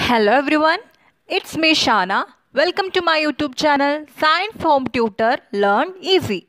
Hello everyone, it's me Shana. Welcome to my YouTube channel Science Home Tutor Learn Easy.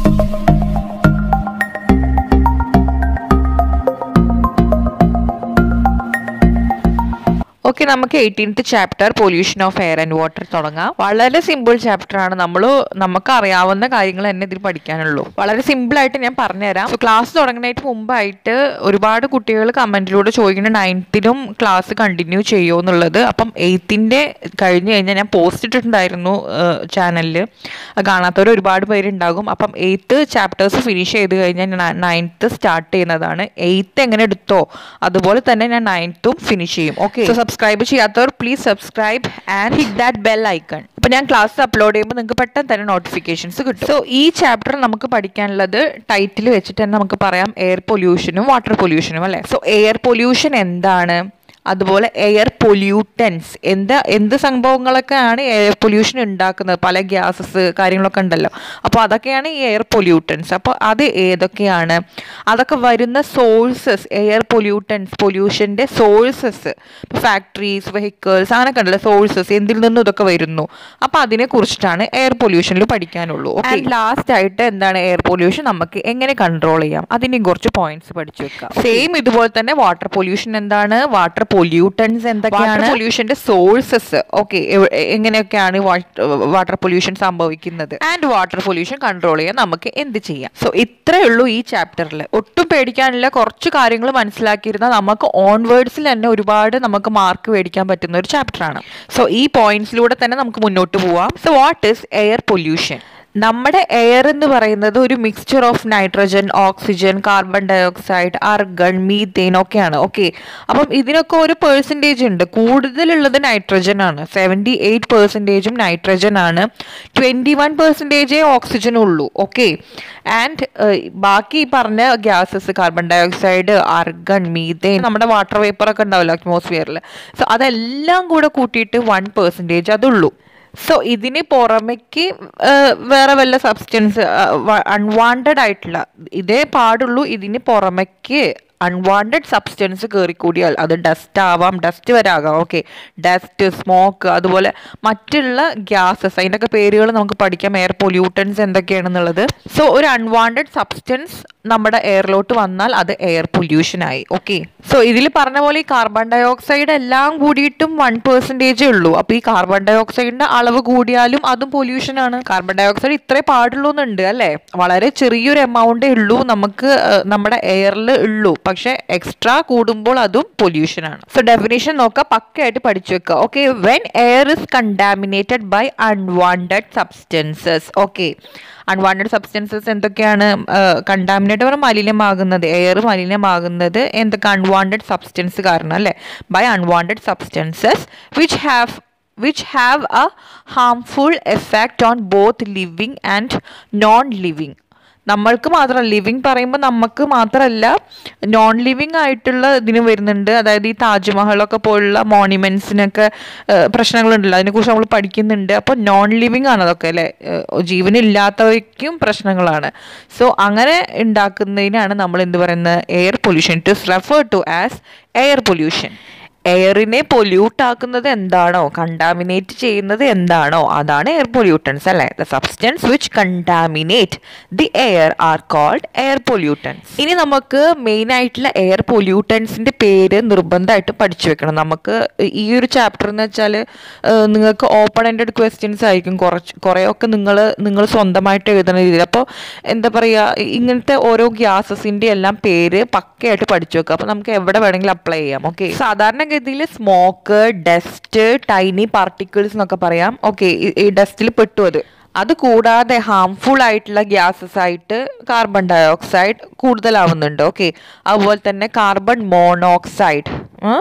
Okay നമുക്ക് eighteenth chapter pollution of air and water തുടങ്ങാം വളരെ simple chapter ആണ് നമ്മൾ നമുക്ക് അറിയാവുന്ന കാര്യങ്ങൾ തന്നെ ഇതിൽ പഠിക്കാനുള്ളൂ വളരെ സിമ്പിൾ ആയിട്ട് ഞാൻ പറഞ്ഞുതരാം സോ ക്ലാസ് തുടങ്ങുന്നതിന് മുമ്പായിട്ട് ഒരുപാട് കുട്ടികൾ കമന്റിലൂടെ ചോദിക്കുന്ന നയൻത്തിലും ക്ലാസ് കണ്ടിന്യൂ ചെയ്യുമോ എന്നുള്ളത് അപ്പം എയ്ത്തിൻ്റെ കഴിഞ്ഞ് കഴിഞ്ഞാൽ ഞാൻ പോസ്റ്റ് ഇട്ടിട്ടുണ്ടായിരുന്നു ചാനലിൽ കാണാത്തവർ ഒരുപാട് പേരുണ്ടാകും അപ്പം എയ്ത്ത് ചാപ്റ്റേഴ്സ് ഫിനിഷ് ചെയ്ത് കഴിഞ്ഞാൽ ഞാൻ നയൻത്ത് സ്റ്റാർട്ട് ചെയ്യുന്നതാണ് എയ്ത്ത് എങ്ങനെ എടുത്തോ അതുപോലെ തന്നെ ഞാൻ നയൻത്തും ഫിനിഷ് ചെയ്യും ഓക്കെ സോ സബ്സ്ക്രൈബ് ചെയ്യാത്തവർ please subscribe and hit that bell icon അപ്പൊ ഞാൻ ക്ലാസ് അപ്ലോഡ് ചെയ്യുമ്പോൾ നിങ്ങൾക്ക് പെട്ടെന്ന് തന്നെ നോട്ടിഫിക്കേഷൻസ് കിട്ടും സോ ഈ ചാപ്റ്റർ നമുക്ക് പഠിക്കാനുള്ളത് ടൈറ്റിൽ വെച്ചിട്ട് തന്നെ നമുക്ക് പറയാം എയർ പൊല്യൂഷനും വാട്ടർ പൊല്യൂഷനും അല്ലേ സോ എയർ പൊല്യൂഷൻ എന്താണ് അതുപോലെ എയർ പൊല്യൂട്ടൻസ് എന്താ എന്ത് സംഭവങ്ങളൊക്കെയാണ് എയർ പൊല്യൂഷൻ ഉണ്ടാക്കുന്നത് പല ഗ്യാസസ് കാര്യങ്ങളൊക്കെ ഉണ്ടല്ലോ അപ്പോൾ അതൊക്കെയാണ് ഈ എയർ പൊല്യൂട്ടൻസ് അപ്പോൾ അത് ഏതൊക്കെയാണ് അതൊക്കെ വരുന്ന സോഴ്സസ് എയർ പൊല്യൂട്ടൻസ് പൊല്യൂഷൻ്റെ സോഴ്സസ് ഫാക്ടറീസ് വെഹിക്കിൾസ് അങ്ങനെയൊക്കെ ഉണ്ടല്ലോ സോഴ്സസ് എന്തിൽ നിന്നും ഇതൊക്കെ വരുന്നു അപ്പോൾ അതിനെ കുറിച്ചിട്ടാണ് എയർ പൊല്യൂഷനിൽ പഠിക്കാനുള്ളൂ ആൻഡ് ലാസ്റ്റ് ആയിട്ട് എന്താണ് എയർ പൊല്യൂഷൻ നമുക്ക് എങ്ങനെ കൺട്രോൾ ചെയ്യാം അതിനെയും കുറച്ച് പോയിന്റ്സ് പഠിച്ചു വെക്കാം സെയിം ഇതുപോലെ തന്നെ വാട്ടർ പൊല്യൂഷൻ എന്താണ് വാട്ടർ പൊല്യൂട്ടൻസ് എന്തൊക്കെയാണ് പൊല്യൂഷന്റെ സോഴ്സസ് ഓക്കെ എങ്ങനെയൊക്കെയാണ് വാട്ടർ പൊല്യൂഷൻ സംഭവിക്കുന്നത് ആൻഡ് വാട്ടർ പൊല്യൂഷൻ കൺട്രോൾ ചെയ്യാൻ നമുക്ക് എന്ത് ചെയ്യാം സോ ഇത്രയേ ഉള്ളൂ ഈ ചാപ്റ്ററിൽ ഒട്ടും പേടിക്കാനില്ല കുറച്ച് കാര്യങ്ങൾ മനസ്സിലാക്കിയിരുന്നാൽ നമുക്ക് ഓൺവേർഡ്സിൽ തന്നെ ഒരുപാട് നമുക്ക് മാർക്ക് മേടിക്കാൻ പറ്റുന്ന ഒരു ചാപ്റ്റർ ആണ് സോ ഈ പോയിന്റ്സിലൂടെ തന്നെ നമുക്ക് മുന്നോട്ട് പോവാം so what is air pollution നമ്മുടെ എയർ എന്ന് പറയുന്നത് ഒരു mixture of nitrogen oxygen carbon dioxide argon methane ഒക്കെയാണ് ഓക്കെ അപ്പം ഇതിനൊക്കെ ഒരു പേഴ്സൻറ്റേജ് ഉണ്ട് കൂടുതലുള്ളത് നൈട്രജൻ ആണ് സെവൻറ്റി എയ്റ്റ് പെർസെൻറ്റേജും നൈട്രജൻ ആണ് ട്വൻറ്റി വൺ പെർസെൻറ്റേജേ ഓക്സിജൻ ഉള്ളൂ ഓക്കെ ആൻഡ് ബാക്കി പറഞ്ഞ gases carbon dioxide argon methane നമ്മുടെ വാട്ടർ വേപ്പർ ഒക്കെ ഉണ്ടാവില്ല അറ്റ്മോസ്ഫിയറിൽ സോ അതെല്ലാം കൂടെ കൂട്ടിയിട്ട് വൺ പെർസെൻറ്റേജ് അതുള്ളൂ സോ ഇതിന് പുറമേക്ക് വേറെ വല്ല സബ്സ്റ്റൻസ് അൺവാണ്ടഡ് ആയിട്ടുള്ള ഇതേ പാടുള്ളൂ ഇതിന് പുറമേക്ക് അൺവാണ്ടഡ് സബ്സ്റ്റൻസ് കയറിക്കൂടിയാൽ അത് ഡസ്റ്റ് ആവാം ഡസ്റ്റ് വരെ ആകാം ഓക്കെ ഡസ്റ്റ് സ്മോക്ക് അതുപോലെ മറ്റുള്ള ഗ്യാസസ് അതിൻ്റെയൊക്കെ പേരുകൾ നമുക്ക് പഠിക്കാം എയർ പൊല്യൂട്ടൻസ് എന്തൊക്കെയാണെന്നുള്ളത് സോ ഒരു അൺവാണ്ടഡ് സബ്സ്റ്റൻസ് നമ്മുടെ എയറിലോട്ട് വന്നാൽ അത് എയർ പൊല്യൂഷൻ ആയി ഓക്കെ സോ ഇതിൽ പറഞ്ഞ പോലെ ഈ കാർബൺ ഡയോക്സൈഡ് എല്ലാം കൂടിയിട്ടും വൺ പെർസെൻറ്റേജേ ഉള്ളൂ അപ്പോൾ ഈ കാർബൺ ഡയോക്സൈഡിന്റെ അളവ് കൂടിയാലും അതും പൊല്യൂഷൻ ആണ് കാർബൺ ഡയോക്സൈഡ് ഇത്രേ പാടുള്ളൂ എന്നുണ്ട് അല്ലേ വളരെ ചെറിയൊരു എമൗണ്ടേ ഉള്ളൂ നമുക്ക് നമ്മുടെ എയറിൽ ഉള്ളൂ പക്ഷെ എക്സ്ട്രാ കൂടുമ്പോൾ അതും പൊല്യൂഷൻ ആണ് സോ ഡെഫിനേഷൻ നോക്കുക പക്കയായിട്ട് പഠിച്ചു വെക്കുക okay when air is contaminated by unwanted substances okay unwanted substances എന്തൊക്കെയാണ് കണ്ടാമിനേറ്റ് പറഞ്ഞാൽ മലിനമാകുന്നത് എയർ മലിനമാകുന്നത് എന്തൊക്കെ അൺവാണ്ടഡ് സബ്സ്റ്റൻസ് കാരണം അല്ലേ by unwanted substances which have which have a harmful effect on both living and non-living നമ്മൾക്ക് മാത്രമല്ല ലിവിങ് പറയുമ്പോൾ നമുക്ക് മാത്രമല്ല നോൺ ലിവിങ് ആയിട്ടുള്ള ഇതിന് വരുന്നുണ്ട് അതായത് ഈ താജ്മഹലൊക്കെ പോലുള്ള മോണിമെന്റ്സിനൊക്കെ പ്രശ്നങ്ങളുണ്ടല്ലോ അതിനെക്കുറിച്ച് നമ്മൾ പഠിക്കുന്നുണ്ട് അപ്പോൾ നോൺ ലിവിങ് ആണ് അതൊക്കെ അല്ലേ ജീവനില്ലാത്തവയ്ക്കും പ്രശ്നങ്ങളാണ് സോ അങ്ങനെ ഉണ്ടാക്കുന്നതിനാണ് നമ്മൾ എന്ത് പറയുന്നത് air pollution it is refer to as air pollution എയറിനെ പൊല്യൂട്ട് ആക്കുന്നത് എന്താണോ കണ്ടാമിനേറ്റ് ചെയ്യുന്നത് എന്താണോ അതാണ് എയർ പൊല്യൂട്ടൻസ് അല്ലേ the substance which contaminate the air are called air pollutants ഇനി നമുക്ക് മെയിൻ ആയിട്ടുള്ള എയർ പൊല്യൂട്ടൻസിന്റെ പേര് നിർബന്ധമായിട്ട് പഠിച്ചു വെക്കണം നമുക്ക് ഈ ഒരു ചാപ്റ്റർ എന്ന് വെച്ചാൽ നിങ്ങൾക്ക് ഓപ്പൺ എൻഡഡ് ക്വസ്റ്റ്യൻസ് ആയിരിക്കും കുറച്ച് കുറേയൊക്കെ നിങ്ങൾ നിങ്ങൾ സ്വന്തമായിട്ട് എഴുതുന്ന രീതിയിൽ അപ്പോൾ എന്താ പറയുക ഇങ്ങനത്തെ ഓരോ ഗ്യാസസിന്റെ എല്ലാം പേര് പക്കയായിട്ട് പഠിച്ചു വെക്കുക അപ്പോൾ നമുക്ക് എവിടെ വേണമെങ്കിലും അപ്ലൈ ചെയ്യാം ഓക്കെ സാധാരണ സാധാരണഗതിയിൽ സ്മോക്ക് ഡസ്റ്റ് ടൈനി പാർട്ടിക്കിൾസ് എന്നൊക്കെ പറയാം ഓക്കെ ഈ ഡസ്റ്റിൽ പെട്ടു അത് അത് കൂടാതെ ഹാംഫുൾ ആയിട്ടുള്ള ഗ്യാസസ് ആയിട്ട് കാർബൺ ഡയോക്സൈഡ് കൂടുതലാവുന്നുണ്ട് ഓക്കെ അതുപോലെ തന്നെ carbon monoxide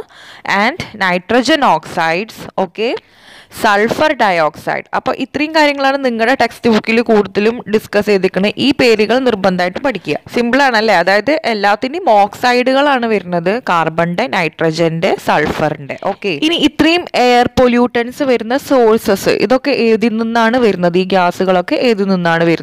and nitrogen oxides okay sulphur dioxide അപ്പോൾ ഇത്രയും കാര്യങ്ങളാണ് നിങ്ങളുടെ ടെക്സ്റ്റ് ബുക്കിൽ കൂടുതലും ഡിസ്കസ് ചെയ്തിരിക്കുന്നത് ഈ പേരുകൾ നിർബന്ധമായിട്ട് പഠിക്കുക സിമ്പിൾ ആണല്ലേ അതായത് എല്ലാത്തിൻ്റെയും ഓക്സൈഡുകളാണ് വരുന്നത് കാർബണിന്റെ നൈട്രജന്റെ സൾഫറിന്റെ ഓക്കെ ഇനി ഇത്രയും എയർ പൊല്യൂട്ടൻസ് വരുന്ന സോഴ്സസ് ഇതൊക്കെ ഏതിൽ നിന്നാണ് വരുന്നത് ഈ ഗ്യാസുകളൊക്കെ ഏതിൽ നിന്നാണ് വരുന്നത്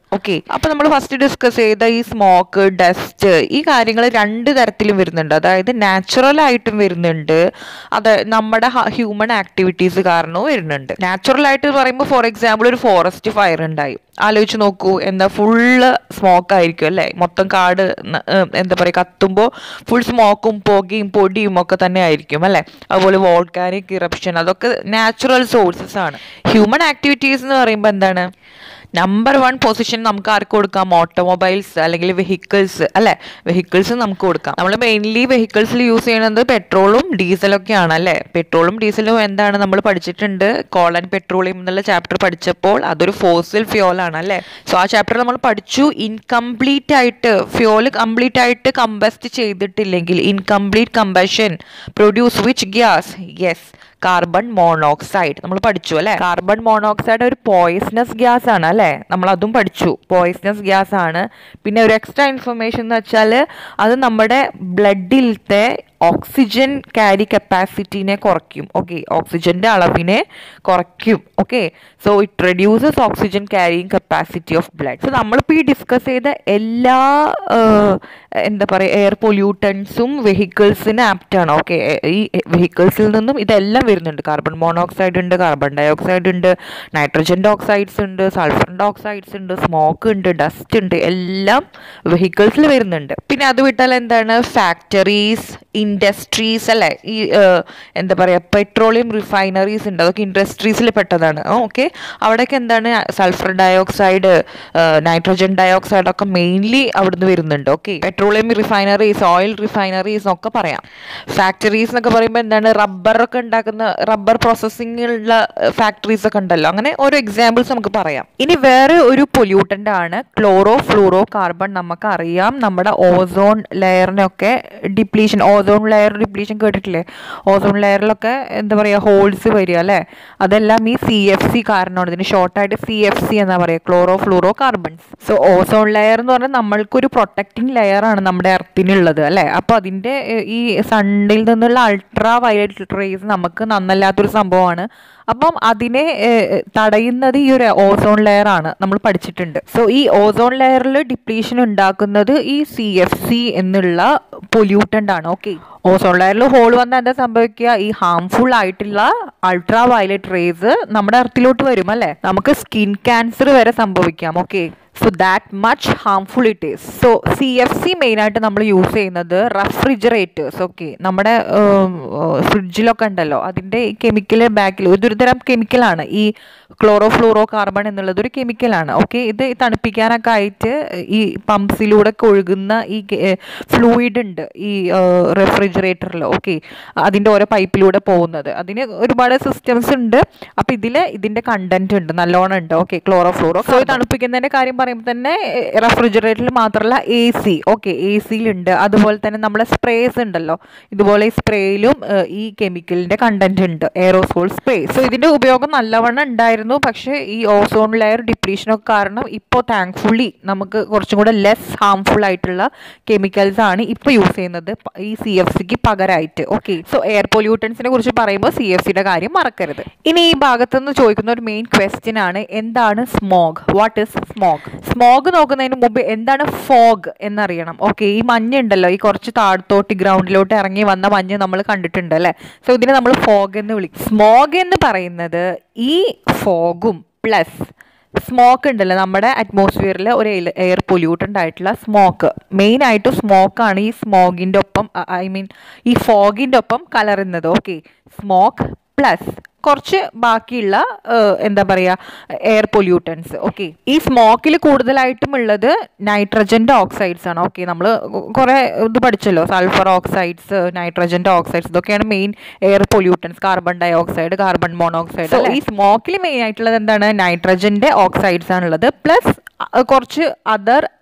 ഓക്കെ അപ്പൊ നമ്മൾ ഫസ്റ്റ് ഡിസ്കസ് ചെയ്ത ഈ സ്മോക്ക് ഡസ്റ്റ് ഈ കാര്യങ്ങൾ രണ്ട് തരത്തിലും വരുന്നുണ്ട് അതായത് നാച്ചുറൽ ആയിട്ടും വരുന്നുണ്ട് അത് നമ്മുടെ ഹ്യൂമൻ ആക്ടിവിറ്റീസ് കാരണവും വരുന്നുണ്ട് നാച്ചുറൽ ആയിട്ട് പറയുമ്പോൾ ഫോർ എക്സാമ്പിൾ ഒരു ഫോറസ്റ്റ് ഫയർ ഉണ്ടായി ആലോചിച്ച് നോക്കൂ എന്താ ഫുള്ള് സ്മോക്ക് ആയിരിക്കും അല്ലേ മൊത്തം കാട് ന- ഏഹ് എന്താ പറയുക കത്തുമ്പോൾ ഫുൾ സ്മോക്കും പുകയും പൊടിയും ഒക്കെ തന്നെ ആയിരിക്കും അല്ലേ അതുപോലെ വോൾക്കാനിക് ഇറപ്ഷൻ അതൊക്കെ നാച്ചുറൽ സോഴ്സസ് ആണ് ഹ്യൂമൻ ആക്ടിവിറ്റീസ് എന്ന് പറയുമ്പോൾ എന്താണ് നമ്പർ വൺ പൊസിഷൻ നമുക്ക് ആർക്ക് കൊടുക്കാം ഓട്ടോമൊബൈൽസ് അല്ലെങ്കിൽ വെഹിക്കിൾസ് അല്ലെ വെഹിക്കിൾസ് നമുക്ക് കൊടുക്കാം നമ്മൾ മെയിൻലി വെഹിക്കിൾസിൽ യൂസ് ചെയ്യുന്നത് പെട്രോളും ഡീസലൊക്കെയാണ് അല്ലെ പെട്രോളും ഡീസലും എന്താണ് നമ്മൾ പഠിച്ചിട്ടുണ്ട് കോൾ ആൻഡ് പെട്രോളിയം എന്നുള്ള ചാപ്റ്റർ പഠിച്ചപ്പോൾ അതൊരു ഫോസിൽ ഫ്യോൽ ആണ് അല്ലെ സോ ആ ചാപ്റ്റർ നമ്മൾ പഠിച്ചു ഇൻകംപ്ലീറ്റ് ആയിട്ട് ഫ്യോല് കംപ്ലീറ്റ് ആയിട്ട് കമ്പസ്റ്റ് ചെയ്തിട്ടില്ലെങ്കിൽ incomplete combustion produce which gas yes carbon monoxide നമ്മൾ പഠിച്ചു അല്ലെ കാർബൺ മോണോക്സൈഡ് ഒരു പോയിസണസ് ഗ്യാസ് ആണ് അല്ലെ നമ്മൾ അതും പഠിച്ചു പോയിസണസ് ഗ്യാസ് ആണ് പിന്നെ ഒരു എക്സ്ട്രാ ഇൻഫർമേഷൻ എന്ന് വെച്ചാൽ അത് നമ്മുടെ ബ്ലഡിലത്തെ ഓക്സിജൻ ക്യാരി കപ്പാസിറ്റിനെ കുറയ്ക്കും ഓക്കെ ഓക്സിജന്റെ അളവിനെ കുറയ്ക്കും okay so it reduces oxygen carrying capacity of blood so നമ്മളിപ്പോൾ ഈ ഡിസ്കസ് ചെയ്ത എല്ലാ ഏഹ്, എന്താ പറയുക എയർ പൊല്യൂട്ടൻസും വെഹിക്കിൾസിന് ആപ്റ്റാണ് ഓക്കെ ഈ വെഹിക്കിൾസിൽ നിന്നും ഇതെല്ലാം വരുന്നുണ്ട് കാർബൺ മോണോക്സൈഡ് ഉണ്ട് കാർബൺ ഡൈ ഓക്സൈഡ് ഉണ്ട് നൈട്രജൻ്റെ ഓക്സൈഡ്സ് ഉണ്ട് സൾഫറിൻ്റെ ഓക്സൈഡ്സ് ഉണ്ട് സ്മോക്ക് ഉണ്ട് ഡസ്റ്റ് ഉണ്ട് എല്ലാം വെഹിക്കിൾസിൽ വരുന്നുണ്ട് പിന്നെ അത് വിട്ടാൽ എന്താണ് ഫാക്ടറീസ് ഇൻഡസ്ട്രീസ് അല്ലേ ഈ ഏഹ്, എന്താ പറയുക പെട്രോളിയം റിഫൈനറീസ് ഉണ്ട് അതൊക്കെ ഇൻഡസ്ട്രീസിൽ പെട്ടതാണ് ഓക്കെ അവിടെയൊക്കെ എന്താണ് സൾഫർ ഡയോക്സൈഡ് നൈട്രജൻ ഡയോക്സൈഡ് ഒക്കെ മെയിൻലി അവിടുന്ന് വരുന്നുണ്ട് okay petroleum refineries oil refineries ഒക്കെ പറയാം ഫാക്ടറീസ് എന്നൊക്കെ പറയുമ്പോൾ എന്താണ് റബ്ബർ ഒക്കെ ഉണ്ടാക്കുന്ന റബ്ബർ പ്രോസസ്സിംഗ് ഉള്ള ഫാക്ടറീസ് ഒക്കെ ഉണ്ടല്ലോ അങ്ങനെ ഓരോ എക്സാമ്പിൾസ് നമുക്ക് പറയാം ഇനി വേറെ ഒരു പൊല്യൂട്ടൻ്റ് ആണ് ക്ലോറോ ഫ്ലൂറോ കാർബൺ നമുക്ക് അറിയാം നമ്മുടെ ഓസോൺ ലെയറിനൊക്കെ ഡിപ്ലീഷൻ ഓസോൺ ലെയർ ഡിപ്ലീഷൻ കേട്ടിട്ടില്ലേ ഓസോൺ ലെയറിലൊക്കെ എന്താ പറയുക ഹോൾസ് വരിക അല്ലേ അതെല്ലാം ഈ സി എഫ് സി കാരണമാണ് ഇതിന് ഷോർട്ടായിട്ട് സി എഫ് സി എന്നാ പറയുക chlorofluorocarbons so ozone layer എന്ന് പറഞ്ഞാൽ നമ്മൾക്കൊരു പ്രൊട്ടക്റ്റിംഗ് ലെയർ ആണ് നമ്മുടെ എർത്തിനുള്ളത് അല്ലേ അപ്പോൾ അതിൻ്റെ ഏഹ്, ഈ സണ്ണിൽ നിന്നുള്ള അൾട്രാ വയലറ്റ് റേസ് നമുക്ക് നന്നല്ലാത്തൊരു സംഭവമാണ് അപ്പം അതിനെ ഏഹ്, തടയുന്നത് ഈ ഒരു ഓസോൺ ലെയർ ആണ് നമ്മൾ പഠിച്ചിട്ടുണ്ട് സോ ഈ ഓസോൺ ലെയറിൽ ഡിപ്ലീഷൻ ഉണ്ടാക്കുന്നത് ഈ സി എഫ് സി എന്നുള്ള പൊല്യൂട്ടൻ്റ് ആണ് ഓക്കെ ഓസോൺ ലെയറിൽ ഹോൾ വന്നാൽ എന്താ സംഭവിക്കുക ഈ ഹാംഫുൾ ആയിട്ടുള്ള അൾട്രാ വയലറ്റ് റേസ് നമ്മുടെ എർത്തിലോട്ട് വരും അല്ലേ നമുക്ക് സ്കിൻ ക്യാൻസർ വരെ സംഭവിക്കാം okay so that much harmful it is so C F C മെയിനായിട്ട് നമ്മൾ യൂസ് ചെയ്യുന്നത് റെഫ്രിജറേറ്റേഴ്സ് ഓക്കെ നമ്മുടെ ഫ്രിഡ്ജിലൊക്കെ ഉണ്ടല്ലോ അതിൻ്റെ ഈ കെമിക്കൽ ബാക്കിൽ ഇതൊരു തരം കെമിക്കലാണ് ഈ ക്ലോറോ ഫ്ലൂറോ കാർബൺ എന്നുള്ളത് ഒരു കെമിക്കലാണ് ഓക്കെ ഇത് തണുപ്പിക്കാനൊക്കെ ആയിട്ട് ഈ പമ്പ്സിലൂടെ ഒക്കെ ഒഴുകുന്ന ഈ ഫ്ലൂയിഡ് ഉണ്ട് ഈ റെഫ്രിജറേറ്ററിൽ ഓക്കെ അതിൻ്റെ ഓരോ പൈപ്പിലൂടെ പോകുന്നത് അതിന് ഒരുപാട് സിസ്റ്റംസ് ഉണ്ട് അപ്പോൾ ഇതിൽ ഇതിൻ്റെ കണ്ടന്റ് ഉണ്ട് നല്ലോണം ഉണ്ട് ഓക്കെ ക്ലോറോ ഫ്ലൂറോ സോ തണുപ്പിക്കുന്നതിൻ്റെ കാര്യം പറയുമ്പോൾ തന്നെ റെഫ്രിജറേറ്ററിൽ മാത്രമല്ല എ സി ഓക്കെ എ സിയിലുണ്ട് അതുപോലെ തന്നെ നമ്മളെ സ്പ്രേസ് ഉണ്ടല്ലോ ഇതുപോലെ ഈ സ്പ്രേയിലും ഈ കെമിക്കലിൻ്റെ കണ്ടന്റ് ഉണ്ട് എയറോസോൾ സ്പ്രേ സോ ഇതിൻ്റെ ഉപയോഗം നല്ലവണ്ണം ഉണ്ടായിരുന്നു പക്ഷേ ഈ ഓസോൺ ലെയർ ഡിപ്ലീഷനൊക്കെ കാരണം ഇപ്പോൾ താങ്ക്ഫുള്ളി നമുക്ക് കുറച്ചും കൂടെ ലെസ് ഹാംഫുൾ ആയിട്ടുള്ള കെമിക്കൽസ് ആണ് ഇപ്പോൾ യൂസ് ചെയ്യുന്നത് പ- ഈ സി എഫ് സിക്ക് പകരമായിട്ട് ഓക്കെ സോ എയർ പൊല്യൂട്ടൻസിനെ കുറിച്ച് പറയുമ്പോൾ സി എഫ് സിയുടെ കാര്യം മറക്കരുത് ഇനി ഈ ഭാഗത്തുനിന്ന് ചോദിക്കുന്ന ഒരു മെയിൻ ക്വസ്റ്റ്യൻ ആണ് എന്താണ് smog what is smog smog നോക്കുന്നതിന് മുമ്പ് എന്താണ് ഫോഗ് എന്നറിയണം ഓക്കെ ഈ മഞ്ഞ് ഉണ്ടല്ലോ ഈ കുറച്ച് താഴത്തോട്ട് ഗ്രൗണ്ടിലോട്ട് ഇറങ്ങി വന്ന മഞ്ഞ് നമ്മൾ കണ്ടിട്ടുണ്ട് അല്ലേ സോ ഇതിനെ നമ്മൾ ഫോഗ് എന്ന് വിളിക്കും സ്മോഗ് എന്ന് പറയുന്നത് ഈ ഫോഗും പ്ലസ് സ്മോക്ക് ഉണ്ടല്ലോ നമ്മുടെ അറ്റ്മോസ്ഫിയറിൽ ഒരു എയർ പൊല്യൂട്ടൻ്റ് ആയിട്ടുള്ള സ്മോക്ക് മെയിൻ ആയിട്ട് സ്മോക്കാണ് ഈ സ്മോഗിൻ്റെ ഒപ്പം ഐ മീൻ ഈ ഫോഗിൻ്റെ ഒപ്പം കലരുന്നത് ഓക്കെ സ്മോക്ക് പ്ലസ് കുറച്ച് ബാക്കിയുള്ള ഏഹ്, എന്താ പറയുക എയർ പൊല്യൂട്ടൻസ് ഓക്കെ ഈ സ്മോക്കിൽ കൂടുതലായിട്ടും ഉള്ളത് നൈട്രജൻ്റെ ഓക്സൈഡ്സ് ആണ് ഓക്കെ നമ്മൾ കുറേ ഇത് പഠിച്ചല്ലോ സൾഫർ ഓക്സൈഡ്സ് നൈട്രജൻ്റെ ഓക്സൈഡ്സ് ഇതൊക്കെയാണ് main air pollutants carbon dioxide carbon monoxide ഈ സ്മോക്കിൽ മെയിൻ ആയിട്ടുള്ളത് എന്താണ് നൈട്രജൻ്റെ ഓക്സൈഡ്സ് ആണുള്ളത് പ്ലസ് കുറച്ച് അതർ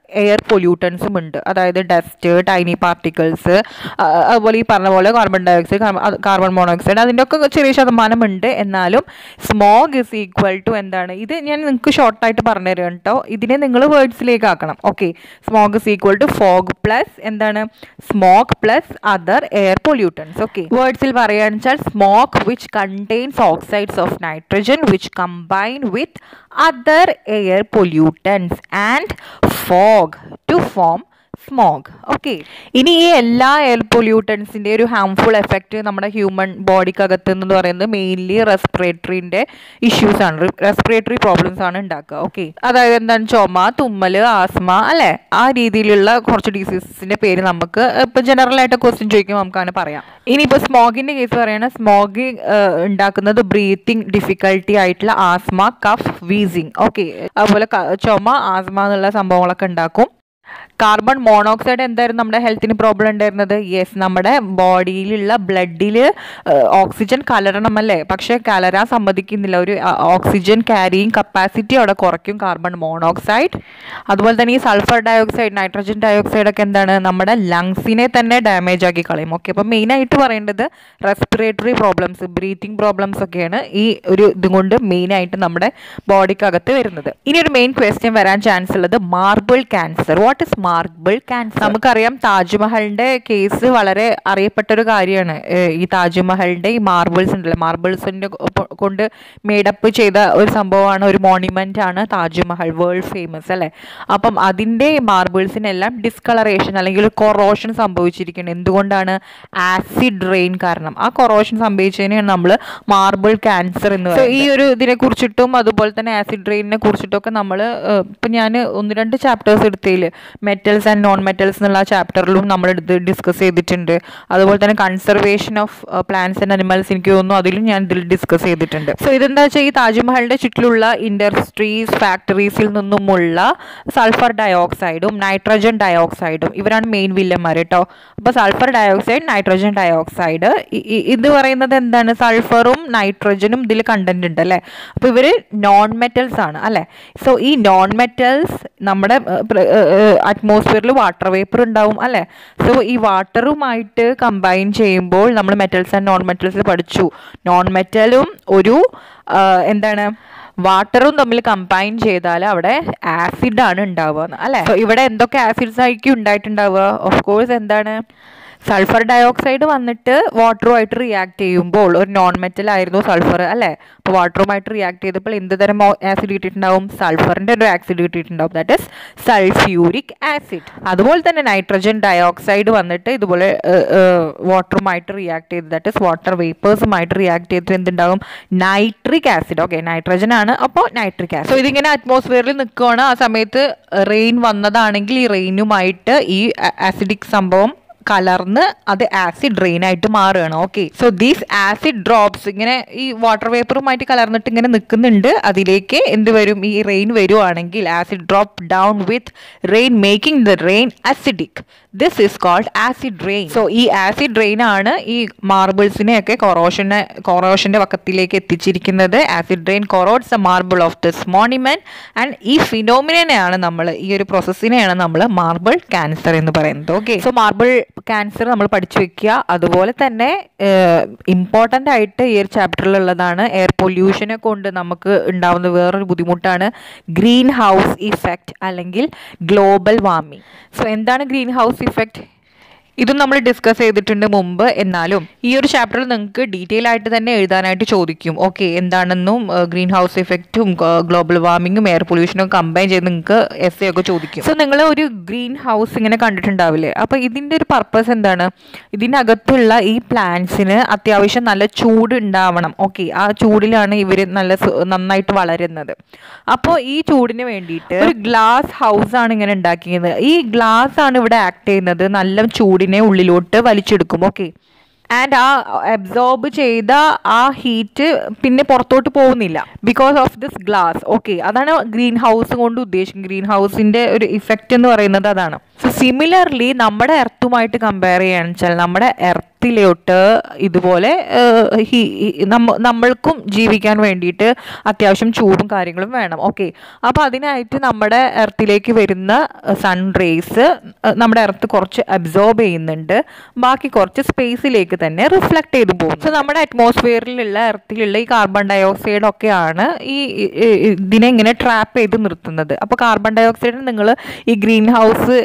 എയർ പൊല്യൂട്ടൻസും ഉണ്ട് അതായത് ഡസ്റ്റ് ടൈനി പാർട്ടിക്കിൾസ് അതുപോലെ ഈ പറഞ്ഞ പോലെ കാർബൺ ഡയോക്സൈഡ് കാർബൺ മോണോക്സൈഡ് അതിൻ്റെ ഒക്കെ ചെറിയ ശതമാനം ഉണ്ട് എന്നാലും സ്മോഗ് ഇസ് ഈക്വൽ ടു എന്താണ് ഇത് ഞാൻ നിങ്ങൾക്ക് ഷോർട്ടായിട്ട് പറഞ്ഞു തരാം കേട്ടോ ഇതിനെ നിങ്ങൾ വേർഡ്സിലേക്ക് ആക്കണം okay smog is equal to fog plus എന്താണ് smoke plus other air pollutants okay വേർഡ്സിൽ പറയുകയാണെന്ന് വെച്ചാൽ smoke which contains oxides of nitrogen which combine with other air pollutants and fog to form smog okay ഇനി ഈ എല്ലാ air പൊല്യൂട്ടൻസിൻ്റെ ഒരു harmful effect നമ്മുടെ ഹ്യൂമൻ ബോഡിക്കകത്ത് എന്ന് പറയുന്നത് മെയിൻലി റെസ്പിറേറ്ററിൻ്റെ ഇഷ്യൂസ് ആണ് റെസ്പിറേറ്ററി പ്രോബ്ലംസ് ആണ് ഉണ്ടാക്കുക ഓക്കെ അതായത് എന്താണ് ചുമ തുമ്മൽ ആസ്മ അല്ലേ ആ രീതിയിലുള്ള കുറച്ച് ഡിസീസസിൻ്റെ പേര് നമുക്ക് ഇപ്പോൾ ജനറൽ ആയിട്ട് ക്വസ്റ്റ്യൻ ചോദിക്കുമ്പോൾ നമുക്ക് അങ്ങനെ പറയാം ഇനിയിപ്പോൾ സ്മോഗിൻ്റെ കേസ് പറയുകയാണെങ്കിൽ സ്മോഗ് ഉണ്ടാക്കുന്നത് ബ്രീത്തിങ് ഡിഫിക്കൽട്ടി ആയിട്ടുള്ള ആസ്മ കഫ് വീസിങ് ഓക്കെ അതുപോലെ ക- ചുമ ആസ്മ എന്നുള്ള സംഭവങ്ങളൊക്കെ ഉണ്ടാക്കും കാർബൺ മോണോക്സൈഡ് എന്തായിരുന്നു നമ്മുടെ ഹെൽത്തിന് പ്രോബ്ലം ഉണ്ടായിരുന്നത് യെസ് നമ്മുടെ ബോഡിയിലുള്ള ബ്ലഡിൽ ഓക്സിജൻ കലരണമല്ലേ പക്ഷെ കലരാൻ സമ്മതിക്കുന്നില്ല ഒരു ഓക്സിജൻ ക്യാരിയിങ് കപ്പാസിറ്റി അവിടെ കുറയ്ക്കും കാർബൺ മോണോക്സൈഡ് അതുപോലെ തന്നെ ഈ സൾഫർ ഡയോക്സൈഡ് നൈട്രജൻ ഡയോക്സൈഡ് ഒക്കെ എന്താണ് നമ്മുടെ ലങ്സിനെ തന്നെ ഡാമേജ് ആക്കി കളയും ഓക്കെ അപ്പോൾ മെയിനായിട്ട് പറയേണ്ടത് റെസ്പിറേറ്ററി പ്രോബ്ലംസ് ബ്രീത്തിങ് പ്രോബ്ലംസ് ഒക്കെയാണ് ഈ ഒരു ഇതും കൊണ്ട് മെയിനായിട്ട് നമ്മുടെ ബോഡിക്കകത്ത് വരുന്നത് ഇനി ഒരു മെയിൻ ക്വസ്റ്റ്യൻ വരാൻ ചാൻസ് ഉള്ളത് marble cancer what is marble cancer നമുക്കറിയാം താജ്മഹലിന്റെ കേസ് വളരെ അറിയപ്പെട്ട ഒരു കാര്യമാണ് ഏഹ് ഈ താജ്മഹലിന്റെ ഈ മാർബിൾസ് ഉണ്ടല്ലോ മാർബിൾസിന്റെ കൊണ്ട് മേഡപ്പ് ചെയ്ത ഒരു സംഭവമാണ് ഒരു മോണിമെന്റ് ആണ് താജ്മഹൽ വേൾഡ് ഫേമസ് അല്ലേ അപ്പം അതിന്റെ മാർബിൾസിനെല്ലാം ഡിസ്കളറേഷൻ അല്ലെങ്കിൽ കൊറോഷൻ സംഭവിച്ചിരിക്കുന്നത് എന്തുകൊണ്ടാണ് ആസിഡ് റെയിൻ കാരണം ആ കൊറോഷൻ സംഭവിച്ചതിനെയാണ് നമ്മൾ മാർബിൾ ക്യാൻസർ എന്ന് പറയുന്നത് ഈ ഒരു ഇതിനെ കുറിച്ചിട്ടും അതുപോലെ തന്നെ ആസിഡ് റെയിനിനെ കുറിച്ചിട്ടും ഒക്കെ നമ്മൾ ഇപ്പം ഞാൻ ഒന്ന് രണ്ട് ചാപ്റ്റേഴ്സ് എടുത്തതിൽ മെറ്റൽസ് ആൻഡ് നോൺ മെറ്റൽസ് എന്നുള്ള ചാപ്റ്ററിലും നമ്മൾ എടുത്ത് ഡിസ്കസ് ചെയ്തിട്ടുണ്ട് അതുപോലെ തന്നെ conservation of plants and animals എനിക്ക് തോന്നുന്നു അതിലും ഞാൻ ഇതിൽ ഡിസ്കസ് ചെയ്തിട്ടുണ്ട് സോ ഇതെന്താ വെച്ചാൽ ഈ താജ്മഹലിന്റെ ചുറ്റിലുള്ള ഇൻഡസ്ട്രീസ് ഫാക്ടറീസിൽ നിന്നുമുള്ള സൾഫർ ഡയോക്സൈഡും നൈട്രജൻ ഡയോക്സൈഡും ഇവരാണ് മെയിൻ വില്ലന്മാർ കേട്ടോ അപ്പോൾ സൾഫർ ഡയോക്സൈഡ് നൈട്രജൻ ഡയോക്സൈഡ് ഇത് പറയുന്നത് എന്താണ് സൾഫറും നൈട്രജനും ഇതിൽ കണ്ടന്റ് ഉണ്ട് അല്ലേ അപ്പോൾ ഇവർ നോൺ മെറ്റൽസ് ആണ് അല്ലേ സോ ഈ നോൺ മെറ്റൽസ് നമ്മുടെ അറ്റ്മോസ്ഫിയറിൽ വാട്ടർ വേപ്പർ ഉണ്ടാവും അല്ലേ സോ ഈ വാട്ടറുമായിട്ട് കമ്പൈൻ ചെയ്യുമ്പോൾ നമ്മൾ മെറ്റൽസ് ആൻഡ് നോൺ മെറ്റൽസിൽ പഠിച്ചു നോൺ മെറ്റലും ഒരു ആ, എന്താണ് വാട്ടറും തമ്മിൽ കമ്പൈൻ ചെയ്താൽ അവിടെ ആസിഡ് ആണ് ഉണ്ടാവുക അല്ലേ So, ഇവിടെ എന്തൊക്കെ ആസിഡ്സ് ആയിരിക്കും ഉണ്ടായിട്ടുണ്ടാവുക ഓഫ് കോഴ്സ് എന്താണ് സൾഫർ ഡയോക്സൈഡ് വന്നിട്ട് വാട്ടറുമായിട്ട് റിയാക്ട് ചെയ്യുമ്പോൾ ഒരു നോൺ മെറ്റൽ ആയിരുന്നു സൾഫർ അല്ലേ അപ്പോൾ വാട്ടറുമായിട്ട് റിയാക്ട് ചെയ്തപ്പോൾ എന്ത് തരം ആസിഡ് കിട്ടിയിട്ടുണ്ടാവും സൾഫറിൻ്റെ ഒരു ആസിഡ് കിട്ടിയിട്ടുണ്ടാവും ദാറ്റ് ഇസ് സൾഫ്യൂരിക് ആസിഡ് അതുപോലെ തന്നെ നൈട്രജൻ ഡയോക്സൈഡ് വന്നിട്ട് ഇതുപോലെ വാട്ടറുമായിട്ട് റിയാക്ട് ചെയ്ത് ദാറ്റ് ഇസ് വാട്ടർ വേപ്പേഴ്സുമായിട്ട് റിയാക്ട് ചെയ്തിട്ട് എന്തുണ്ടാവും നൈട്രിക് ആസിഡ് ഓക്കെ നൈട്രജൻ ആണ് അപ്പോൾ നൈട്രിക് ആസിഡ് സോ ഇതിങ്ങനെ അറ്റ്മോസ്ഫിയറിൽ നിൽക്കുകയാണ് ആ സമയത്ത് റെയിൻ വന്നതാണെങ്കിൽ ഈ റെയിനുമായിട്ട് ഈ ആസിഡിക് സംഭവം കലർന്ന് അത് ആസിഡ് റെയിൻ ആയിട്ട് മാറുകയാണ് okay so these acid drops ഇങ്ങനെ ഈ വാട്ടർ വേപ്പറുമായിട്ട് കലർന്നിട്ട് ഇങ്ങനെ നിൽക്കുന്നുണ്ട് അതിലേക്ക് എന്ത് വരും ഈ റെയിൻ വരുവാണെങ്കിൽ acid drop down with rain making the rain acidic this is called acid rain so ഈ ആസിഡ് റെയിൻ ആണ് ഈ മാർബിൾസിനെയൊക്കെ കൊറോഷനെ കൊറോഷന്റെ വക്കത്തിലേക്ക് എത്തിച്ചിരിക്കുന്നത് acid rain corrodes a marble of this monument and ഈ ഫിനോമിനെയാണ് നമ്മൾ ഈ ഒരു പ്രോസസ്സിനെയാണ് നമ്മൾ മാർബിൾ ക്യാൻസർ എന്ന് പറയുന്നത് ഓക്കെ സോ മാർബിൾ ക്യാൻസർ നമ്മൾ പഠിച്ചു വെക്കുക അതുപോലെ തന്നെ ഇമ്പോർട്ടൻ്റ് ആയിട്ട് ഈ ഒരു ചാപ്റ്ററിലുള്ളതാണ് എയർ പൊല്യൂഷനെ കൊണ്ട് നമുക്ക് ഉണ്ടാവുന്ന വേറൊരു ബുദ്ധിമുട്ടാണ് ഗ്രീൻ ഹൗസ് ഇഫക്റ്റ് അല്ലെങ്കിൽ ഗ്ലോബൽ വാർമിംഗ് സോ എന്താണ് ഗ്രീൻ ഹൗസ് ഇഫക്റ്റ് ഇതും നമ്മൾ ഡിസ്കസ് ചെയ്തിട്ടുണ്ട് മുമ്പ് എന്നാലും ഈ ഒരു ചാപ്റ്ററിൽ നിങ്ങൾക്ക് ഡീറ്റെയിൽ ആയിട്ട് തന്നെ എഴുതാനായിട്ട് ചോദിക്കും ഓക്കെ എന്താണെന്നും ഗ്രീൻ ഹൗസ് ഇഫക്റ്റും ഗ്ലോബൽ വാർമിങ്ങും എയർ പൊല്യൂഷനും കമ്പൈൻ ചെയ്ത് നിങ്ങൾക്ക് എസ് ഒക്കെ ചോദിക്കും സോ നിങ്ങൾ ഒരു ഗ്രീൻ ഹൗസ് ഇങ്ങനെ കണ്ടിട്ടുണ്ടാവില്ലേ അപ്പോൾ ഇതിൻ്റെ ഒരു പർപ്പസ് എന്താണ് ഇതിനകത്തുള്ള ഈ പ്ലാന്റ്സിന് അത്യാവശ്യം നല്ല ചൂട് ഉണ്ടാവണം ഓക്കെ ആ ചൂടിലാണ് ഇവർ നല്ല സു- നന്നായിട്ട് വളരുന്നത് അപ്പോൾ ഈ ചൂടിന് വേണ്ടിയിട്ട് ഒരു ഗ്ലാസ് ഹൗസ് ആണ് ഇങ്ങനെ ഉണ്ടാക്കിയത് ഈ ഗ്ലാസ് ആണ് ഇവിടെ ആക്ട് ചെയ്യുന്നത് നല്ല ചൂടിനെ ഉള്ളിലോട്ട് വലിച്ചെടുക്കും ഓക്കെ ആൻഡ് ആ അബ്സോർബ് ചെയ്ത ആ ഹീറ്റ് പിന്നെ പുറത്തോട്ട് പോകുന്നില്ല because of this glass okay അതാണ് ഗ്രീൻ ഹൗസ് കൊണ്ട് ഉദ്ദേശിക്കുന്നത് ഗ്രീൻ ഹൗസിന്റെ ഒരു ഇഫക്റ്റ് എന്ന് പറയുന്നത് അതാണ് സോ സിമിലർലി നമ്മുടെ എർത്തുമായിട്ട് കമ്പയർ ചെയ്യുകയാണെന്ന് വെച്ചാൽ നമ്മുടെ എർത്ത് എർത്തിലോട്ട് ഇതുപോലെ ഏഹ്, ഹി- ഹി- നമ്മ- നമ്മൾക്കും ജീവിക്കാൻ വേണ്ടിയിട്ട് അത്യാവശ്യം ചൂടും കാര്യങ്ങളും വേണം ഓക്കെ അപ്പോൾ അതിനായിട്ട് നമ്മുടെ എർത്തിലേക്ക് വരുന്ന സൺ റേസ് നമ്മുടെ എർത്ത് കുറച്ച് അബ്സോർബ് ചെയ്യുന്നുണ്ട് ബാക്കി കുറച്ച് സ്പേസിലേക്ക് തന്നെ റിഫ്ലക്ട് ചെയ്ത് പോകും സോ നമ്മുടെ അറ്റ്മോസ്ഫിയറിലുള്ള എർത്തിലുള്ള ഈ കാർബൺ ഡൈ ഓക്സൈഡ് ഒക്കെയാണ് ഈ ഈ- ഈ- ഇതിനെ ഇങ്ങനെ ട്രാപ്പ് ചെയ്ത് നിർത്തുന്നത് അപ്പോൾ കാർബൺ ഡൈ ഓക്സൈഡ് നിങ്ങൾ ഈ ഗ്രീൻ ഹൗസ്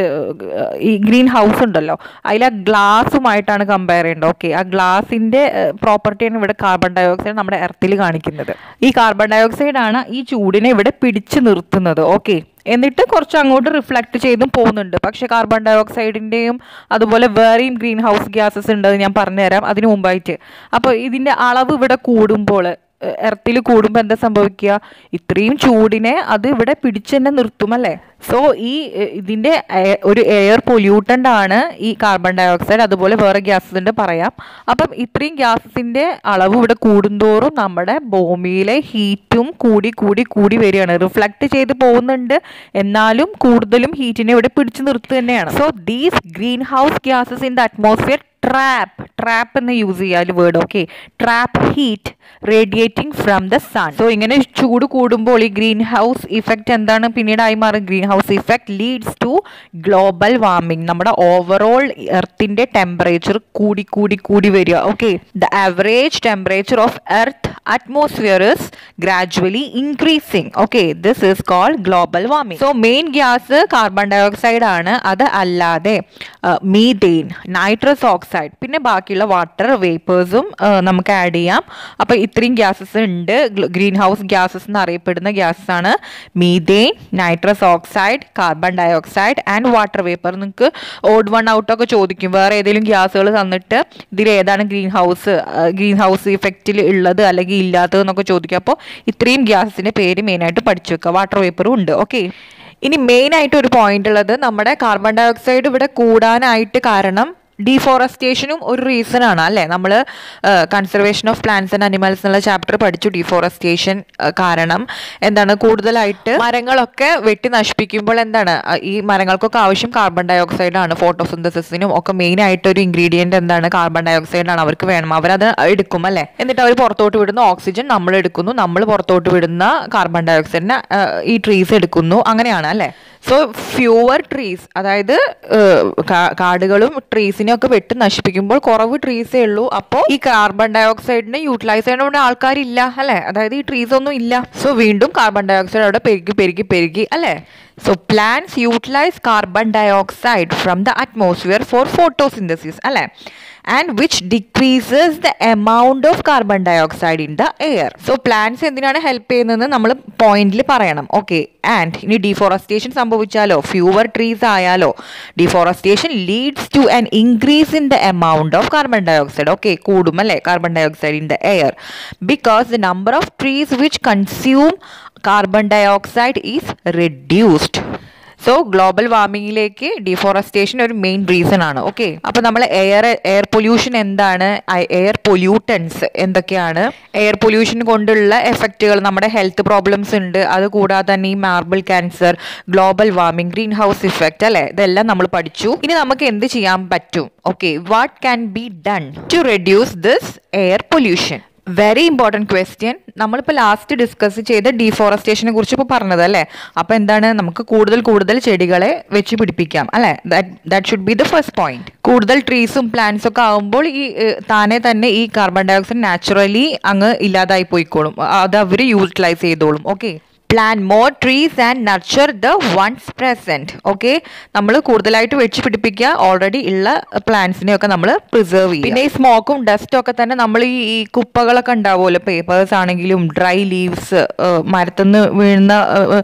ഈ ഗ്രീൻ ഹൗസ് ഉണ്ടല്ലോ അതിൽ ആ ഗ്ലാസുമായിട്ടാണ് കമ്പയർ ചെയ്യേണ്ടത് ഓക്കെ ആ ഗ്ലാസിന്റെ പ്രോപ്പർട്ടിയാണ് ഇവിടെ കാർബൺ ഡൈ ഓക്സൈഡ് നമ്മുടെ എർത്തിൽ കാണിക്കുന്നത് ഈ കാർബൺ ഡൈ ഓക്സൈഡ് ആണ് ഈ ചൂടിനെ ഇവിടെ പിടിച്ചു നിർത്തുന്നത് ഓക്കെ എന്നിട്ട് കുറച്ച് അങ്ങോട്ട് റിഫ്ലക്ട് ചെയ്തും പോകുന്നുണ്ട് പക്ഷേ കാർബൺ ഡൈ ഓക്സൈഡിൻ്റെയും അതുപോലെ വേറെയും ഗ്രീൻ ഹൗസ് ഗ്യാസസ് ഉണ്ട് അത് ഞാൻ പറഞ്ഞുതരാം അതിന് മുമ്പായിട്ട് അപ്പോൾ ഇതിൻ്റെ അളവ് ഇവിടെ കൂടുമ്പോൾ എർത്തിൽ കൂടുമ്പോൾ എന്താ സംഭവിക്കുക ഇത്രയും ചൂടിനെ അത് ഇവിടെ പിടിച്ചു തന്നെ നിർത്തും അല്ലേ സോ ഈ എ, ഇതിന്റെ എ- ഒരു എയർ പൊല്യൂട്ടൻ്റ് ആണ് ഈ കാർബൺ ഡൈ ഓക്സൈഡ് അതുപോലെ വേറെ ഗ്യാസസ് ഉണ്ട് പറയാം അപ്പം ഇത്രയും ഗ്യാസസിന്റെ അളവ് ഇവിടെ കൂടുന്തോറും നമ്മുടെ ഭൂമിയിലെ ഹീറ്റും കൂടി കൂടി കൂടി വരികയാണ് റിഫ്ലക്ട് ചെയ്ത് പോകുന്നുണ്ട് എന്നാലും കൂടുതലും ഹീറ്റിനെ ഇവിടെ പിടിച്ചു നിർത്തുക തന്നെയാണ് so these greenhouse gases in the atmosphere trap trap എന്ന് യൂസ് ചെയ്യാൽ word okay trap heat radiating from the sun so ഇങ്ങനെ ചൂട് കൂടുമ്പോൾ ഈ ഗ്രീൻ ഹൗസ് ഇഫക്റ്റ് എന്താണ് പിന്നീടായി മാറും greenhouse effect leads to global warming നമ്മുടെ ഓവറോൾ എർത്തിന്റെ ടെമ്പറേച്ചർ കൂടി കൂടി കൂടി വരിക okay the average temperature of earth atmosphere is gradually increasing okay this is called global warming so main gas carbon dioxide ആണ് അത് അല്ലാതെ methane nitrous oxide പിന്നെ ബാക്കിയുള്ള വാട്ടർ വേപ്പേഴ്സും നമുക്ക് ആഡ് ചെയ്യാം അപ്പോൾ ഇത്രയും ഗ്യാസസ് ഉണ്ട് ഗ്രീൻ ഹൗസ് ഗ്യാസസ് എന്ന് അറിയപ്പെടുന്ന ഗ്യാസസ് ആണ് methane nitrous oxide carbon dioxide and water vapour നിങ്ങൾക്ക് ഓഡ് വൺ ഔട്ടൊക്കെ ചോദിക്കും വേറെ ഏതെങ്കിലും ഗ്യാസുകൾ തന്നിട്ട് ഇതിൽ ഏതാണ് ഗ്രീൻ ഹൗസ് ഗ്രീൻ ഹൗസ് ഇഫക്റ്റിൽ ഉള്ളത് അല്ലെങ്കിൽ ഇല്ലാത്തത് എന്നൊക്കെ ചോദിക്കുക അപ്പോൾ ഇത്രയും ഗ്യാസസിന്റെ പേര് മെയിനായിട്ട് പഠിച്ചു വെക്കുക വാട്ടർ വേപ്പറും ഉണ്ട് ഓക്കെ ഇനി മെയിൻ ആയിട്ട് ഒരു പോയിന്റ് ഉള്ളത് നമ്മുടെ കാർബൺ ഡൈ ഓക്സൈഡ് ഇവിടെ കൂടാനായിട്ട് കാരണം ഡീഫോറസ്റ്റേഷനും ഒരു റീസൺ ആണ് അല്ലേ നമ്മൾ conservation of plants and animals എന്നുള്ള ചാപ്റ്റർ പഠിച്ചു ഡീഫോറസ്റ്റേഷൻ കാരണം എന്താണ് കൂടുതലായിട്ട് മരങ്ങളൊക്കെ വെട്ടി നശിപ്പിക്കുമ്പോൾ എന്താണ് അഹ് ഈ മരങ്ങൾക്കൊക്കെ ആവശ്യം കാർബൺ ഡൈ ഓക്സൈഡ് ആണ് ഫോട്ടോസിന്തസിസിനും ഒക്കെ മെയിൻ ആയിട്ട് ഒരു ഇൻഗ്രീഡിയന്റ് എന്താണ് കാർബൺ ഡൈ ഓക്സൈഡ് ആണ് അവർക്ക് വേണം അവരത് എടുക്കും അല്ലേ എന്നിട്ട് അവർ പുറത്തോട്ട് വിടുന്ന ഓക്സിജൻ നമ്മൾ എടുക്കുന്നു നമ്മൾ പുറത്തോട്ട് വിടുന്ന കാർബൺ ഡൈ ഓക്സൈഡിനെ ഈ ട്രീസ് എടുക്കുന്നു അങ്ങനെയാണ് അല്ലേ സോ ഫ്യൂവർ ട്രീസ് അതായത് ഏഹ്, കാ- കാടുകളും ട്രീസിനെ ഒക്കെ വെട്ടി നശിപ്പിക്കുമ്പോൾ കുറവ് ട്രീസേ ഉള്ളൂ അപ്പോൾ ഈ കാർബൺ ഡൈ ഓക്സൈഡിനെ യൂട്ടിലൈസ് ചെയ്യേണ്ട ആൾക്കാരില്ല അല്ലെ അതായത് ഈ ട്രീസ് ഒന്നും ഇല്ല സോ വീണ്ടും കാർബൺ ഡൈ ഓക്സൈഡ് അവിടെ പെരുകി പെരുകി പെരുകി അല്ലെ so plants utilise carbon dioxide from the atmosphere for photosynthesis അല്ലെ and which decreases the amount of carbon dioxide in the air so plants എന്തിനാണ് ഹെൽപ്പ് ചെയ്യുന്നതെന്ന് നമ്മൾ പോയിന്റിൽ പറയണം ഓക്കെ ആൻഡ് ഇനി ഡീഫോറസ്റ്റേഷൻ സംഭവിച്ചാലോ ഫ്യൂവർ ട്രീസ് ആയാലോ deforestation leads to an increase in the amount of carbon dioxide okay കൂടും അല്ലേ carbon dioxide in the air because the number of trees which consume carbon dioxide is reduced so global വാർമിങ്ങിലേക്ക് deforestation ഒരു main reason ആണ് okay അപ്പൊ നമ്മൾ air air pollution എന്താണ് air pollutants എന്തൊക്കെയാണ് air pollution കൊണ്ടുള്ള എഫക്റ്റുകൾ നമ്മുടെ ഹെൽത്ത് പ്രോബ്ലംസ് ഉണ്ട് അത് കൂടാതെ തന്നെ ഈ marble cancer global warming greenhouse effect അല്ലെ ഇതെല്ലാം നമ്മൾ പഠിച്ചു ഇനി നമുക്ക് എന്ത് ചെയ്യാൻ പറ്റും okay what can be done to reduce this air pollution very important question നമ്മളിപ്പോൾ ലാസ്റ്റ് ഡിസ്കസ് ചെയ്ത ഡീഫോറസ്റ്റേഷനെ കുറിച്ച് ഇപ്പോൾ പറഞ്ഞത് അല്ലേ അപ്പോൾ എന്താണ് നമുക്ക് കൂടുതൽ കൂടുതൽ ചെടികളെ വെച്ച് പിടിപ്പിക്കാം അല്ലേ that should be the first point കൂടുതൽ ട്രീസും പ്ലാന്റ്സ് ഒക്കെ ആകുമ്പോൾ ഈ ഏഹ്, താനെ തന്നെ ഈ കാർബൺ ഡൈ ഓക്സൈഡ് നാച്ചുറലി അങ്ങ് ഇല്ലാതായി പോയിക്കോളും അത് അവർ യൂട്ടിലൈസ് ചെയ്തോളും okay plan more trees and nurture the ones present okay നമ്മൾ കൂടുതലായിട്ട് വെച്ച് പിടിപ്പിക്കുക ഓൾറെഡി ഉള്ള പ്ലാന്റ്സിനെ ഒക്കെ നമ്മൾ പ്രിസർവ് ചെയ്യും പിന്നെ ഈ സ്മോക്കും ഡസ്റ്റും ഒക്കെ തന്നെ നമ്മൾ ഈ ഈ കുപ്പകളൊക്കെ ഉണ്ടാവുമല്ലോ പേപ്പേഴ്സ് ആണെങ്കിലും ഡ്രൈ ലീവ്സ് മരത്തുനിന്ന് വീഴുന്ന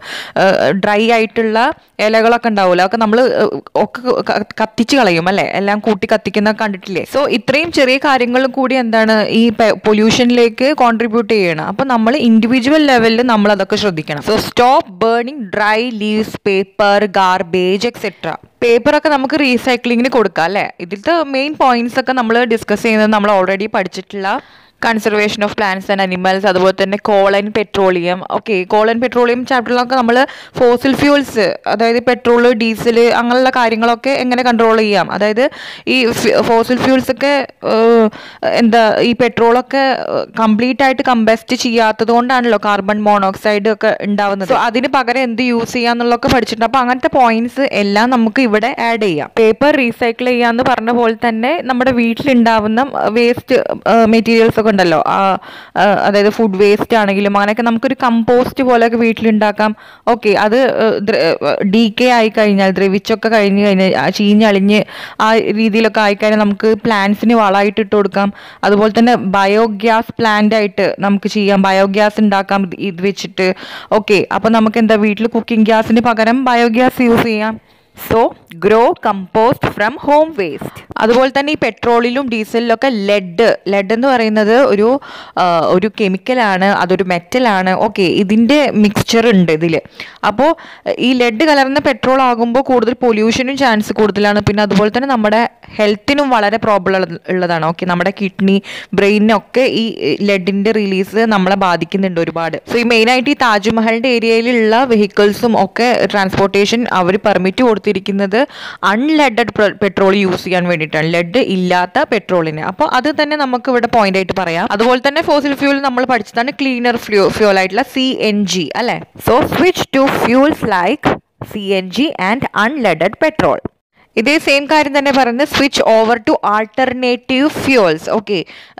ഡ്രൈ ആയിട്ടുള്ള ഇലകളൊക്കെ ഉണ്ടാവുമല്ലോ അതൊക്കെ നമ്മൾ ഒക്കെ ക- കത്തിച്ച് കളയും അല്ലേ എല്ലാം കൂട്ടി കത്തിക്കുന്ന കണ്ടിട്ടില്ലേ സോ ഇത്രയും ചെറിയ കാര്യങ്ങൾ കൂടി എന്താണ് ഈ പൊല്യൂഷനിലേക്ക് കോൺട്രിബ്യൂട്ട് ചെയ്യണം അപ്പൊ നമ്മൾ ഇൻഡിവിജ്വൽ ലെവലിൽ നമ്മൾ അതൊക്കെ ശ്രദ്ധിക്കണം so stop burning dry leaves paper garbage etcetera paper ഒക്കെ നമുക്ക് റീസൈക്ലിങ്ങിന് കൊടുക്കാം അല്ലേ ഇതിലത്തെ മെയിൻ പോയിന്റ്സ് ഒക്കെ നമ്മൾ ഡിസ്കസ് ചെയ്യുന്നത് നമ്മൾ ഓൾറെഡി പഠിച്ചിട്ടുള്ള conservation of plants and animals അതുപോലെ തന്നെ coal and petroleum okay coal and petroleum ചാപ്റ്ററിലൊക്കെ നമ്മൾ ഫോസിൽ ഫ്യൂൾസ് അതായത് പെട്രോൾ ഡീസൽ അങ്ങനെയുള്ള കാര്യങ്ങളൊക്കെ എങ്ങനെ കൺട്രോൾ ചെയ്യാം അതായത് ഈ ഫോസിൽ ഫ്യൂൾസ് ഒക്കെ ഏഹ്, എന്താ ഈ പെട്രോളൊക്കെ കംപ്ലീറ്റ് ആയിട്ട് കമ്പസ്റ്റ് ചെയ്യാത്തത് കൊണ്ടാണല്ലോ കാർബൺ മോണോക്സൈഡ് ഒക്കെ ഉണ്ടാവുന്നത് So, അതിന് പകരം എന്ത് യൂസ് ചെയ്യാന്നുള്ളതൊക്കെ പഠിച്ചിട്ടുണ്ട് അപ്പൊ അങ്ങനത്തെ പോയിന്റ്സ് എല്ലാം നമുക്ക് ഇവിടെ ആഡ് ചെയ്യാം പേപ്പർ റീസൈക്കിൾ ചെയ്യാന്ന് പറഞ്ഞ പോലെ തന്നെ നമ്മുടെ വീട്ടിലുണ്ടാവുന്ന വേസ്റ്റ് മെറ്റീരിയൽസ് ഒക്കെ ഉണ്ടല്ലോ ആ, ആ, അതായത് ഫുഡ് വേസ്റ്റ് ആണെങ്കിലും അങ്ങനെയൊക്കെ നമുക്കൊരു കമ്പോസ്റ്റ് പോലെയൊക്കെ വീട്ടിലുണ്ടാക്കാം ഓക്കെ അത് ഡി കെ ആയി കഴിഞ്ഞാൽ ദ്രവിച്ചൊക്കെ കഴിഞ്ഞ് കഴിഞ്ഞാൽ ആ ചീഞ്ഞളിഞ്ഞ് ആ രീതിയിലൊക്കെ ആയിക്കഴിഞ്ഞാൽ നമുക്ക് പ്ലാന്റ്സിന് വളമായിട്ട് ഇട്ട് കൊടുക്കാം അതുപോലെ തന്നെ ബയോഗ്യാസ് പ്ലാന്റ് ആയിട്ട് നമുക്ക് ചെയ്യാം ബയോഗ്യാസ് ഉണ്ടാക്കാം ഇത് ഇത് വെച്ചിട്ട് ഓക്കെ അപ്പൊ നമുക്ക് എന്താ വീട്ടിൽ കുക്കിംഗ് ഗ്യാസിന് പകരം ബയോഗ്യാസ് യൂസ് ചെയ്യാം so grow compost from home waste അതുപോലെ തന്നെ ഈ പെട്രോളിലും ഡീസലിലും ഒക്കെ ലെഡ് ലെഡ് എന്ന് പറയുന്നത് ഒരു ആ, ഒരു കെമിക്കലാണ് അതൊരു മെറ്റലാണ് ഓക്കെ ഇതിൻ്റെ മിക്സ്ചർ ഉണ്ട് ഇതിൽ അപ്പോൾ ഈ ലെഡ് കലർന്ന പെട്രോൾ ആകുമ്പോൾ കൂടുതൽ പൊല്യൂഷനും ചാൻസ് കൂടുതലാണ് പിന്നെ അതുപോലെ തന്നെ നമ്മുടെ ഹെൽത്തിനും വളരെ പ്രോബ്ലം ഉള്ളതാണ് ഓക്കെ നമ്മുടെ കിഡ്നി ബ്രെയിനൊക്കെ ഈ ലെഡിൻ്റെ റിലീസ് നമ്മളെ ബാധിക്കുന്നുണ്ട് ഒരുപാട് സോ ഈ മെയിനായിട്ട് ഈ താജ്മഹലിൻ്റെ ഏരിയയിലുള്ള വെഹിക്കിൾസും ഒക്കെ ട്രാൻസ്പോർട്ടേഷൻ അവർ പെർമിറ്റ് കൊടുത്തിരിക്കുന്നത് അൺലെഡഡ് പെട്രോൾ യൂസ് ചെയ്യാൻ വേണ്ടിയിട്ടാണ് ലെഡ് ഇല്ലാത്ത പെട്രോളിന് അപ്പോൾ അത് തന്നെ നമുക്ക് ഇവിടെ പോയിന്റ് ആയിട്ട് പറയാം അതുപോലെ തന്നെ ഫോസിൽ ഫ്യൂൽ നമ്മൾ പഠിച്ചതാണ് ക്ലീനർ ഫ്യൂ ഫ്യൂൽ ആയിട്ടുള്ള സി എൻ ജി അല്ലെ so switch to fuels like C N G and unleaded petrol ഇതേ സെയിം കാര്യം തന്നെ പറയുന്നത് switch over to alternative fuels okay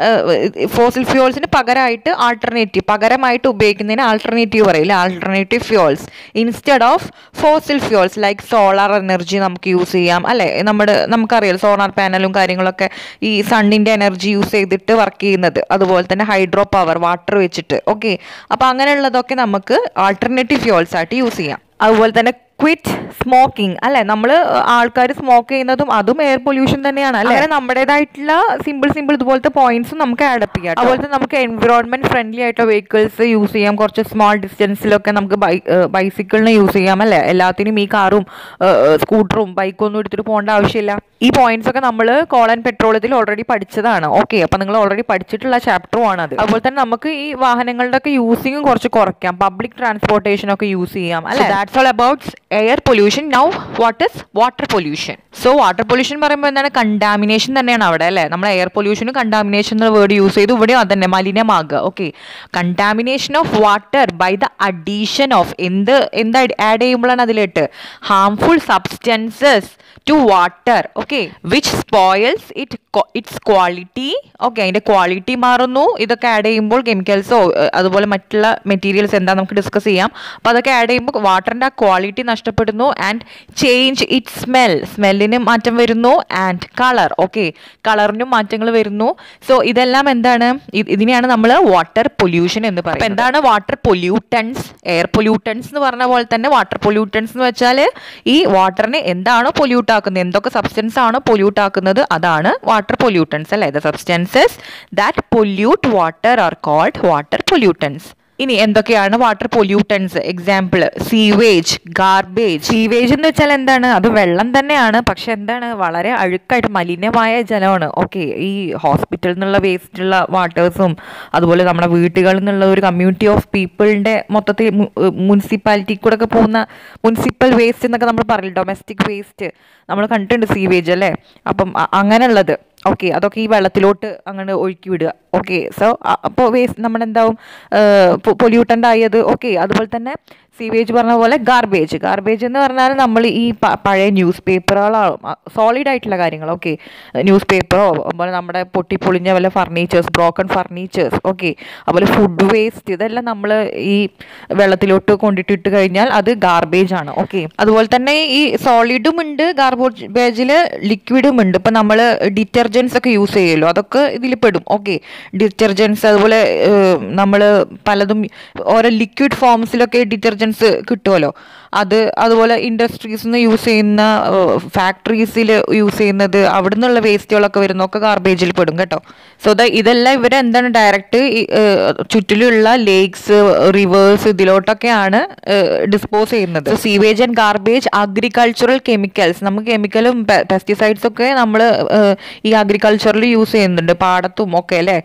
fossil ഫ്യൂൾസിന് പകരമായിട്ട് ആൾട്ടർനേറ്റീവ് പകരമായിട്ട് ഉപയോഗിക്കുന്നതിന് ആൾട്ടർനേറ്റീവ് പറയില്ല alternative fuels instead of fossil fuels like solar energy നമുക്ക് യൂസ് ചെയ്യാം അല്ലെ നമ്മുടെ നമുക്കറിയാം സോളാർ പാനലും കാര്യങ്ങളൊക്കെ ഈ സണ്ണിന്റെ എനർജി യൂസ് ചെയ്തിട്ട് വർക്ക് ചെയ്യുന്നത് അതുപോലെ തന്നെ ഹൈഡ്രോ പവർ വാട്ടർ വെച്ചിട്ട് ഓക്കെ അപ്പൊ അങ്ങനെയുള്ളതൊക്കെ നമുക്ക് ആൾട്ടർനേറ്റീവ് ഫ്യൂൾസ് ആയിട്ട് യൂസ് ചെയ്യാം അതുപോലെ തന്നെ ക്വിറ്റ് സ്മോക്കിംഗ് അല്ലെ നമ്മൾ ആൾക്കാർ സ്മോക്ക് ചെയ്യുന്നതും അതും എയർ പൊല്യൂഷൻ തന്നെയാണ് അല്ലെ അങ്ങനെ നമ്മുടേതായിട്ടുള്ള സിമ്പിൾ സിമ്പിൾ ഇതുപോലത്തെ പോയിന്റ്സും നമുക്ക് ആഡപ്പ് ചെയ്യാം അതുപോലെ തന്നെ നമുക്ക് എൻവിറോൺമെന്റ് ഫ്രണ്ട്ലി ആയിട്ടുള്ള വെഹിക്കിൾസ് യൂസ് ചെയ്യാം കുറച്ച് സ്മോൾ ഡിസ്റ്റൻസിലൊക്കെ നമുക്ക് ബൈസിക്കിളിനെ യൂസ് ചെയ്യാം അല്ലെ എല്ലാത്തിനും ഈ കാറും സ്കൂട്ടറും ബൈക്കും ഒന്നും എടുത്തിട്ട് പോകേണ്ട ആവശ്യമില്ല ഈ പോയിന്റ്സ് ഒക്കെ നമ്മൾ കോൾ ആൻഡ് പെട്രോളത്തിൽ ഓൾറെഡി പഠിച്ചതാണ് ഓക്കെ അപ്പൊ നിങ്ങൾ ഓൾറെഡി പഠിച്ചിട്ടുള്ള ചാപ്റ്ററും ആണ് അത് അതുപോലെ തന്നെ നമുക്ക് ഈ വാഹനങ്ങളുടെ ഒക്കെ യൂസിങ്ങും കുറച്ച് കുറയ്ക്കാം പബ്ലിക് ട്രാൻസ്പോർട്ടേഷൻ ഒക്കെ യൂസ് ചെയ്യാം അല്ലെ that's all about air pollution now what is water pollution so water pollution പറയുമ്പോൾ എന്താണ് കണ്ടാമിനേഷൻ തന്നെയാണ് അവിടെ അല്ലേ നമ്മൾ എയർ പൊല്യൂഷനും കണ്ടാമിനേഷൻ എന്ന വേർഡ് യൂസ് ചെയ്തു ഇവിടെയും അതന്നെ മലിനമാകുക okay contamination of water by the addition of എന്ത് എന്ത് ആഡ് ചെയ്യുമ്പോഴാണ് അതിലിട്ട് harmful substances to water okay which spoils it its quality okay അതിന്റെ ക്വാളിറ്റി മാറുന്നു ഇതൊക്കെ ആഡ് ചെയ്യുമ്പോൾ കെമിക്കൽസോ അതുപോലെ മറ്റുള്ള മെറ്റീരിയൽസ് എന്താ നമുക്ക് ഡിസ്കസ് ചെയ്യാം അപ്പോൾ അതൊക്കെ ആഡ് ചെയ്യുമ്പോൾ വാട്ടറിന്റെ ആ ക്വാളിറ്റി നഷ്ടപ്പെടുന്നു ആൻഡ് ചേഞ്ച് ഇറ്റ് സ്മെൽ സ്മെല്ലിന് മാറ്റം വരുന്നു ആൻഡ് കളർ ഓക്കെ കളറിനും മാറ്റങ്ങൾ വരുന്നു സോ ഇതെല്ലാം എന്താണ് ഇ- ഇതിനെയാണ് നമ്മൾ വാട്ടർ പൊല്യൂഷൻ എന്ന് പറയുന്നത് അപ്പൊ എന്താണ് വാട്ടർ പൊല്യൂട്ടൻസ് എയർ പൊല്യൂട്ടൻസ് എന്ന് പറഞ്ഞ പോലെ തന്നെ വാട്ടർ പൊല്യൂട്ടൻസ് എന്ന് വെച്ചാൽ ഈ വാട്ടറിനെ എന്താണോ പൊല്യൂട്ട് ആക്കുന്നത് എന്തൊക്കെ സബ്സ്റ്റൻസ് ആണോ പൊല്യൂട്ട് ആക്കുന്നത് അതാണ് വാട്ടർ പൊല്യൂട്ടൻസ് അല്ലേ the substances that pollute water are called water pollutants ഇനി എന്തൊക്കെയാണ് water pollutants example sewage garbage sewage എന്ന് വെച്ചാൽ എന്താണ് അത് വെള്ളം തന്നെയാണ് പക്ഷെ എന്താണ് വളരെ അഴുക്കായിട്ട് മലിനമായ ജലമാണ് ഓക്കെ ഈ ഹോസ്പിറ്റലിൽ നിന്നുള്ള വേസ്റ്റുള്ള വാട്ടേഴ്സും അതുപോലെ നമ്മുടെ വീട്ടുകളിൽ നിന്നുള്ള ഒരു കമ്മ്യൂണിറ്റി ഓഫ് പീപ്പിളിന്റെ മൊത്തത്തിൽ മുനിസിപ്പാലിറ്റി കൂടെ ഒക്കെ പോകുന്ന മുനിസിപ്പൽ വേസ്റ്റ് എന്നൊക്കെ നമ്മൾ പറയില്ല ഡൊമസ്റ്റിക് വേസ്റ്റ് നമ്മൾ കണ്ടിട്ടുണ്ട് സീവേജ് അല്ലേ അപ്പം അ- അങ്ങനെയുള്ളത് ഓക്കെ അതൊക്കെ ഈ വെള്ളത്തിലോട്ട് അങ്ങനെ ഒഴുക്കി വിടുക ഓക്കെ സോ അപ്പോൾ വേസ്റ്റ് നമ്മുടെ എന്താവും പൊല്യൂട്ടൻ്റ് ആയത് ഓക്കെ അതുപോലെ തന്നെ സീവേജ് പറഞ്ഞ പോലെ ഗാർബേജ് ഗാർബേജ് എന്ന് പറഞ്ഞാൽ നമ്മൾ ഈ പ- പഴയ ന്യൂസ് പേപ്പറുകളോ സോളിഡ് ആയിട്ടുള്ള കാര്യങ്ങൾ ഓക്കെ ന്യൂസ് പേപ്പറോ അതുപോലെ നമ്മുടെ പൊട്ടിപ്പൊളിഞ്ഞ വല്ല ഫർണിച്ചേഴ്സ് ബ്രോക്കൺ ഫർണിച്ചേഴ്സ് ഓക്കെ അതുപോലെ ഫുഡ് വേസ്റ്റ് ഇതെല്ലാം നമ്മൾ ഈ വെള്ളത്തിലോട്ട് കൊണ്ടിട്ടിട്ട് കഴിഞ്ഞാൽ അത് ഗാർബേജ് ആണ് ഓക്കെ അതുപോലെ തന്നെ ഈ സോളിഡും ഉണ്ട് ഗാർബേജിൽ ലിക്വിഡും ഉണ്ട് ഇപ്പം നമ്മൾ ഡിറ്റർജൻസ് ഒക്കെ യൂസ് ചെയ്യുമല്ലോ അതൊക്കെ ഇതിൽ പെടും ഓക്കെ ഡിറ്റർജൻസ് അതുപോലെ നമ്മൾ പലതും ഓരോ ലിക്വിഡ് ഫോംസിലൊക്കെ ഡിറ്റർജൻസ് കിട്ടുമല്ലോ അത് അതുപോലെ ഇൻഡസ്ട്രീസിൽ നിന്ന് യൂസ് ചെയ്യുന്ന ഫാക്ടറീസിൽ യൂസ് ചെയ്യുന്നത് അവിടെ നിന്നുള്ള വേസ്റ്റുകളൊക്കെ വരുന്നൊക്കെ ഗാർബേജിൽ പെടും കേട്ടോ സോ ദ ഇതെല്ലാം ഇവർ എന്താണ് ഡയറക്റ്റ് ചുറ്റിലുള്ള ലേക്സ് റിവേഴ്സ് ഇതിലോട്ടൊക്കെയാണ് ഡിസ്പോസ് ചെയ്യുന്നത് sewage and garbage agricultural chemicals നമുക്ക് കെമിക്കലും പെസ്റ്റിസൈഡ്സ് ഒക്കെ നമ്മൾ ഈ അഗ്രികൾച്ചറിൽ യൂസ് ചെയ്യുന്നുണ്ട് പാടത്തും ഒക്കെ അല്ലേ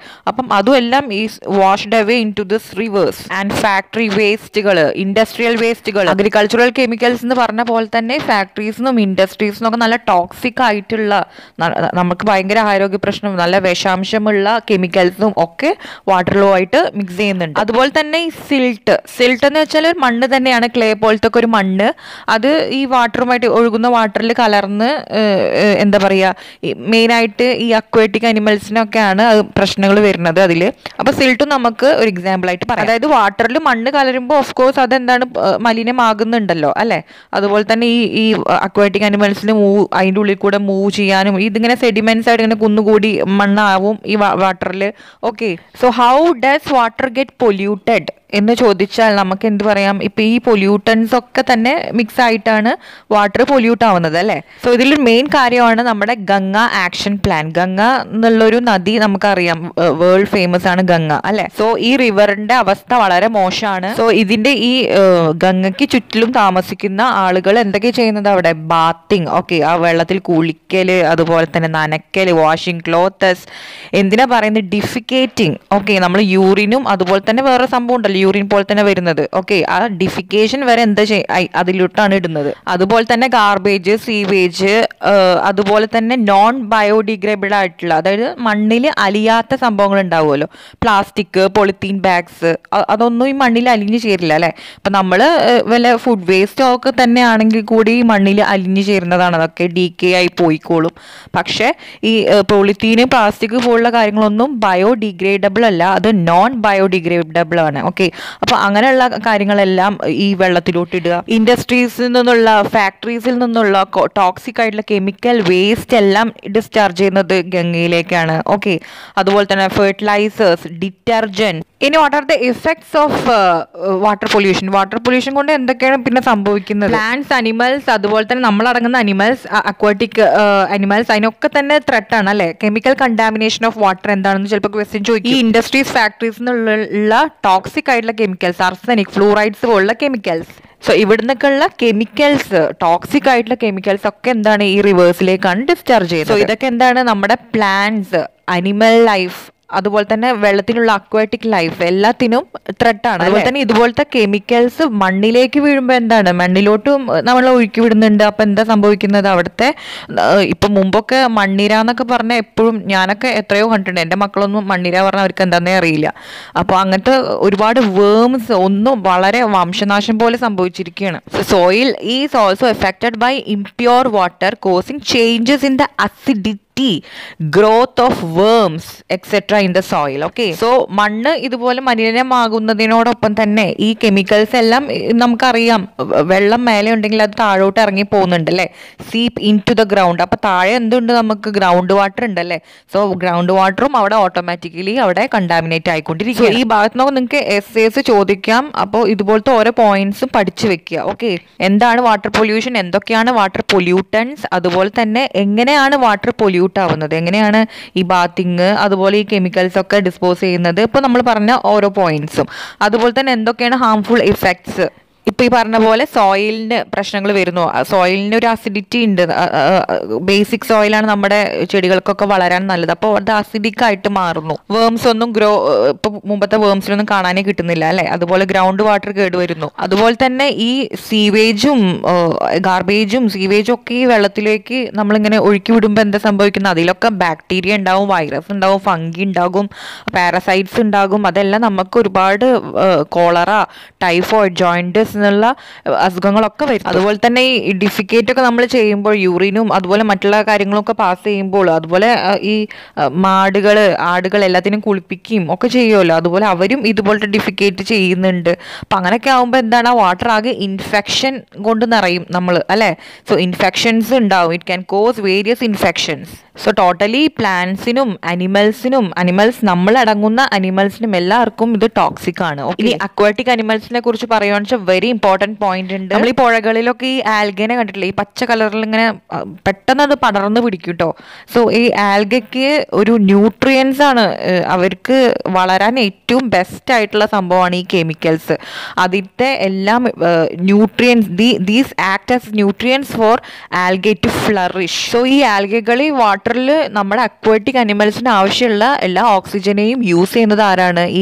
അപ്പം അതും എല്ലാം is washed away into this rivers and factory വേസ്റ്റുകൾ ഇൻഡസ്ട്രിയൽ വേസ്റ്റുകൾ അഗ്രികൾച്ചറൽ കെമിക്കൽസ് എന്ന് പറഞ്ഞ പോലെ തന്നെ ഫാക്ടറീസിനും ഇൻഡസ്ട്രീസിനും ഒക്കെ നല്ല ടോക്സിക് ആയിട്ടുള്ള ന- നമുക്ക് ഭയങ്കര ആരോഗ്യ പ്രശ്നം നല്ല വിഷാംശമുള്ള കെമിക്കൽസും ഒക്കെ വാട്ടറിലും ആയിട്ട് മിക്സ് ചെയ്യുന്നുണ്ട് അതുപോലെ തന്നെ ഈ സിൽട്ട് സിൽട്ട് എന്ന് വെച്ചാൽ ഒരു മണ്ണ് തന്നെയാണ് ക്ലേ പോലത്തെ ഒക്കെ ഒരു മണ്ണ് അത് ഈ വാട്ടറുമായിട്ട് ഒഴുകുന്ന വാട്ടറിൽ കലർന്ന് ഏഹ്, ഏഹ്, എന്താ പറയുക മെയിനായിട്ട് ഈ അക്വേറ്റിക് അനിമൽസിനൊക്കെയാണ് അത് പ്രശ്നങ്ങൾ വരുന്നത് അതിൽ അപ്പോൾ സിൽട്ടും നമുക്ക് ഒരു എക്സാമ്പിൾ ആയിട്ട് പറയാം അതായത് വാട്ടറിൽ മണ്ണ് കലരുമ്പോൾ ഓഫ് കോഴ്സ് അതെന്താണ് ഏഹ്, മലിനമാകുന്നുണ്ടല്ലോ അല്ലേ അതുപോലെ തന്നെ ഈ ഈ അക്വാറ്റിക് അനിമൽസിന് മൂവ് അതിൻ്റെ ഉള്ളിൽ കൂടെ മൂവ് ചെയ്യാനും ഇതിങ്ങനെ സെഡിമെന്റ്സ് ആയിട്ട് ഇങ്ങനെ കുന്നുകൂടി മണ്ണാവും ഈ വാട്ടറിൽ okay so how does water get polluted എന്ന് ചോദിച്ചാൽ നമുക്ക് എന്ത് പറയാം ഇപ്പൊ ഈ പൊല്യൂട്ടൻസ് ഒക്കെ തന്നെ മിക്സ് ആയിട്ടാണ് വാട്ടർ പൊല്യൂട്ട് ആവുന്നത് അല്ലേ സോ ഇതിലൊരു മെയിൻ കാര്യമാണ് നമ്മുടെ ഗംഗ ആക്ഷൻ പ്ലാൻ ഗംഗ എന്നുള്ളൊരു നദി നമുക്കറിയാം വേൾഡ് ഫേമസ് ആണ് ഗംഗ അല്ലെ സോ ഈ റിവറിന്റെ അവസ്ഥ വളരെ മോശമാണ് സോ ഇതിന്റെ ഈ ഏഹ്, ഗംഗയ്ക്ക് ചുറ്റിലും താമസിക്കുന്ന ആളുകൾ എന്തൊക്കെ ചെയ്യുന്നത് അവിടെ ബാത്തിങ് ഓക്കെ ആ വെള്ളത്തിൽ കുളിക്കല് അതുപോലെ തന്നെ നനക്കല് വാഷിംഗ് ക്ലോത്തസ് എന്തിനാ പറയുന്നത് ഡിഫിക്കേറ്റിംഗ് ഓക്കെ നമ്മൾ യൂറിനും അതുപോലെ തന്നെ വേറെ സംഭവം ഉണ്ടല്ലോ യൂറിൻ പോലെ തന്നെ വരുന്നത് ഓക്കെ ആ ഡിഫിക്കേഷൻ വരെ എന്താ ചെയ്- ഐ- അതിലോട്ടാണ് ഇടുന്നത് അതുപോലെ തന്നെ ഗാർബേജ് സീവേജ് അതുപോലെ തന്നെ നോൺ ബയോഡിഗ്രേബിൾ ആയിട്ടുള്ള അതായത് മണ്ണിൽ അലിയാത്ത സംഭവങ്ങൾ ഉണ്ടാവുമല്ലോ പ്ലാസ്റ്റിക് പൊളിത്തീൻ ബാഗ്സ് അതൊന്നും ഈ മണ്ണിൽ അലിഞ്ഞു ചേരില്ല അല്ലേ ഇപ്പൊ നമ്മൾ വല്ല ഫുഡ് വേസ്റ്റ് ഒക്കെ തന്നെ ആണെങ്കിൽ കൂടി ഈ മണ്ണിൽ അലിഞ്ഞു ചേരുന്നതാണ് അതൊക്കെ ഡി കെ ആയി പോയിക്കോളും പക്ഷേ ഈ പൊളിത്തീന് പ്ലാസ്റ്റിക് പോലുള്ള കാര്യങ്ങളൊന്നും ബയോഡിഗ്രേഡബിൾ അല്ല അത് നോൺ ബയോഡിഗ്രേഡബിൾ ആണ് ഓക്കെ അപ്പൊ അങ്ങനെയുള്ള കാര്യങ്ങളെല്ലാം ഈ വെള്ളത്തിലോട്ട് ഇടുക ഇൻഡസ്ട്രീസിൽ നിന്നുള്ള ഫാക്ടറീസിൽ നിന്നുള്ള ടോക്സിക് ആയിട്ടുള്ള കെമിക്കൽ വേസ്റ്റ് എല്ലാം ഡിസ്ചാർജ് ചെയ്യുന്നത് ഗംഗയിലേക്കാണ് ഓക്കെ അതുപോലെ തന്നെ ഫെർട്ടിലൈസേഴ്സ് ഡിറ്റർജന്റ് ഇനി what are the effects of water pollution water pollution കൊണ്ട് എന്തൊക്കെയാണ് പിന്നെ സംഭവിക്കുന്നത് പ്ലാന്റ്സ് അനിമൽസ് അതുപോലെ തന്നെ നമ്മളടങ്ങുന്ന അനിമൽസ് അക്വാട്ടിക് അനിമൽസ് അതിനൊക്കെ തന്നെ ത്രെട്ട് ആണ് അല്ലെ കെമിക്കൽ കണ്ടാമിനേഷൻ ഓഫ് വാട്ടർ എന്താണെന്ന് ചിലപ്പോൾ ക്വസ്റ്റ്യൻ ചോദിക്കും ഈ ഇൻഡസ്ട്രീസ് ഫാക്ടറീസ് നിന്നുള്ള ടോക്സിക് ആയിട്ടുള്ള കെമിക്കൽസ് അർസനിക് ഫ്ലൂറൈഡ്സ് പോലുള്ള കെമിക്കൽസ് സോ ഇവിടുന്നൊക്കെയുള്ള കെമിക്കൽസ് ടോക്സിക് ആയിട്ടുള്ള കെമിക്കൽസ് ഒക്കെ എന്താണ് ഈ റിവേഴ്സിലേക്കാണ് ഡിസ്ചാർജ് ചെയ്യുന്നത് സോ ഇതൊക്കെ എന്താണ് നമ്മുടെ പ്ലാന്റ്സ് അനിമൽ ലൈഫ് അതുപോലെ തന്നെ വെള്ളത്തിലുള്ള അക്വാറ്റിക് ലൈഫ് എല്ലാത്തിനും ത്രെട്ടാണ് അതുപോലെ തന്നെ ഇതുപോലത്തെ കെമിക്കൽസ് മണ്ണിലേക്ക് വീഴുമ്പോൾ എന്താണ് മണ്ണിലോട്ടും നമ്മൾ ഒഴുക്കി വിടുന്നുണ്ട് അപ്പൊ എന്താ സംഭവിക്കുന്നത് അവിടുത്തെ ഏഹ്, ഇപ്പൊ മുമ്പൊക്കെ മണ്ണിര എന്നൊക്കെ പറഞ്ഞാൽ എപ്പോഴും ഞാനൊക്കെ എത്രയോ കണ്ടിട്ടുണ്ട് എൻ്റെ മക്കളൊന്നും മണ്ണിര പറഞ്ഞാൽ അവർക്ക് എന്താണെന്നേ അറിയില്ല അപ്പോൾ അങ്ങനത്തെ ഒരുപാട് വേംസ് ഒന്നും വളരെ വംശനാശം പോലെ സംഭവിച്ചിരിക്കുകയാണ് soil is also affected by impure water causing changes in the acidity growth of worms etcetera in the soil okay so മണ്ണ് ഇതുപോലെ മലിനമാകുന്നതിനോടൊപ്പം തന്നെ ഈ കെമിക്കൽസ് എല്ലാം ഏ, നമുക്കറിയാം വെ- വെള്ളം മേലെ ഉണ്ടെങ്കിൽ അത് താഴോട്ട് ഇറങ്ങി പോകുന്നുണ്ട് അല്ലേ seep into the ground അപ്പൊ താഴെ എന്തുണ്ട് നമുക്ക് ഗ്രൗണ്ട് വാട്ടർ ഉണ്ട് അല്ലേ സോ ഗ്രൗണ്ട് വാട്ടറും അവിടെ ഓട്ടോമാറ്റിക്കലി അവിടെ കണ്ടാമിനേറ്റ് ആയിക്കൊണ്ടിരിക്കുക ഈ ഭാഗത്ത് നിന്ന് നിങ്ങൾക്ക് എസ് എസ് ചോദിക്കാം അപ്പോൾ ഇതുപോലത്തെ ഓരോ പോയിന്റ്സും പഠിച്ചു വെക്കുക ഓക്കെ എന്താണ് വാട്ടർ പൊല്യൂഷൻ എന്തൊക്കെയാണ് വാട്ടർ പൊല്യൂട്ടൻസ് അതുപോലെ തന്നെ എങ്ങനെയാണ് വാട്ടർ പൊല്യൂട്ട് ആവുന്നത് എങ്ങനെയാണ് ഈ ബാത്തിങ് അതുപോലെ ഈ കെമിക്കൽസ് ഒക്കെ ഡിസ്പോസ് ചെയ്യുന്നത് ഇപ്പോൾ നമ്മൾ പറഞ്ഞ ഓരോ പോയിന്റ്സും അതുപോലെ തന്നെ എന്തൊക്കെയാണ് ഹാംഫുൾ ഇഫക്ട്സ് ഇപ്പൊ ഈ പറഞ്ഞ പോലെ സോയിലിന് പ്രശ്നങ്ങൾ വരുന്നു സോയിലിന് ഒരു അസിഡിറ്റി ഉണ്ട് ബേസിക് സോയിലാണ് നമ്മുടെ ചെടികൾക്കൊക്കെ വളരാൻ നല്ലത് അപ്പോൾ അത് അസിഡിക് ആയിട്ട് മാറുന്നു വേംസ് ഒന്നും ഗ്രോ ഇപ്പൊ മുമ്പത്തെ വേംസിലൊന്നും കാണാനേ കിട്ടുന്നില്ല അല്ലെ അതുപോലെ ഗ്രൗണ്ട് വാട്ടർ കേടുവരുന്നു അതുപോലെ തന്നെ ഈ സീവേജും ഗാർബേജും സീവേജും ഒക്കെ ഈ വെള്ളത്തിലേക്ക് നമ്മളിങ്ങനെ ഒഴുക്കി വിടുമ്പോൾ എന്താ സംഭവിക്കുന്നത് അതിലൊക്കെ ബാക്ടീരിയ ഉണ്ടാവും വൈറസ് ഉണ്ടാവും ഫംഗി ഉണ്ടാകും പാരസൈറ്റ്സ് ഉണ്ടാകും അതെല്ലാം നമുക്ക് ഒരുപാട് കോളറ ടൈഫോയിഡ് ജോയിൻറ്റസ് എന്നുള്ള അസുഖങ്ങളൊക്കെ വരും അതുപോലെ തന്നെ ഈ ഡിഫിക്കേറ്റ് ഒക്കെ നമ്മൾ ചെയ്യുമ്പോൾ യൂറിനും അതുപോലെ മറ്റുള്ള കാര്യങ്ങളൊക്കെ പാസ് ചെയ്യുമ്പോൾ അതുപോലെ ആ, ഈ മാടുകൾ ആടുകൾ എല്ലാത്തിനും കുളിപ്പിക്കുകയും ഒക്കെ ചെയ്യുമല്ലോ അതുപോലെ അവരും ഇതുപോലത്തെ ഡിഫിക്കേറ്റ് ചെയ്യുന്നുണ്ട് അപ്പം അങ്ങനെയൊക്കെ ആകുമ്പോൾ എന്താണ് ആ വാട്ടർ ആകെ ഇൻഫെക്ഷൻ കൊണ്ട് നിറയും നമ്മൾ അല്ലേ സോ ഇൻഫെക്ഷൻസ് ഉണ്ടാവും it can cause various infections so totally പ്ലാന്റ്സിനും അനിമൽസിനും അനിമൽസ് നമ്മൾ അടങ്ങുന്ന അനിമൽസിനും എല്ലാവർക്കും ഇത് ടോക്സിക് ആണ് ഇനി അക്വാറ്റിക് അനിമൽസിനെ കുറിച്ച് പറയുകയാണെന്ന് വെച്ചാൽ വെരി വെരി ഇമ്പോർട്ടൻറ്റ് പോയിന്റ് ഉണ്ട് നമ്മൾ ഈ പുഴകളിലൊക്കെ ഈ ആൽഗനെ കണ്ടിട്ടില്ലേ ഈ പച്ച കളറിൽ ഇങ്ങനെ ആ, പെട്ടെന്ന് അത് പടർന്ന് പിടിക്കും കേട്ടോ സോ ഈ ആൽഗയ്ക്ക് ഒരു ന്യൂട്രിയൻസ് ആണ് ഏഹ്, അവർക്ക് വളരാൻ ഏറ്റവും ബെസ്റ്റ് ആയിട്ടുള്ള സംഭവമാണ് ഈ കെമിക്കൽസ് അതിൻ്റെ എല്ലാം nutrients these act as nutrients for algae to flourish so ഈ ആൽഗകൾ ഈ വാട്ടറിൽ നമ്മുടെ അക്വാറ്റിക് അനിമൽസിന് ആവശ്യമുള്ള എല്ലാ ഓക്സിജനെയും യൂസ് ചെയ്യുന്നത് ആരാണ് ഈ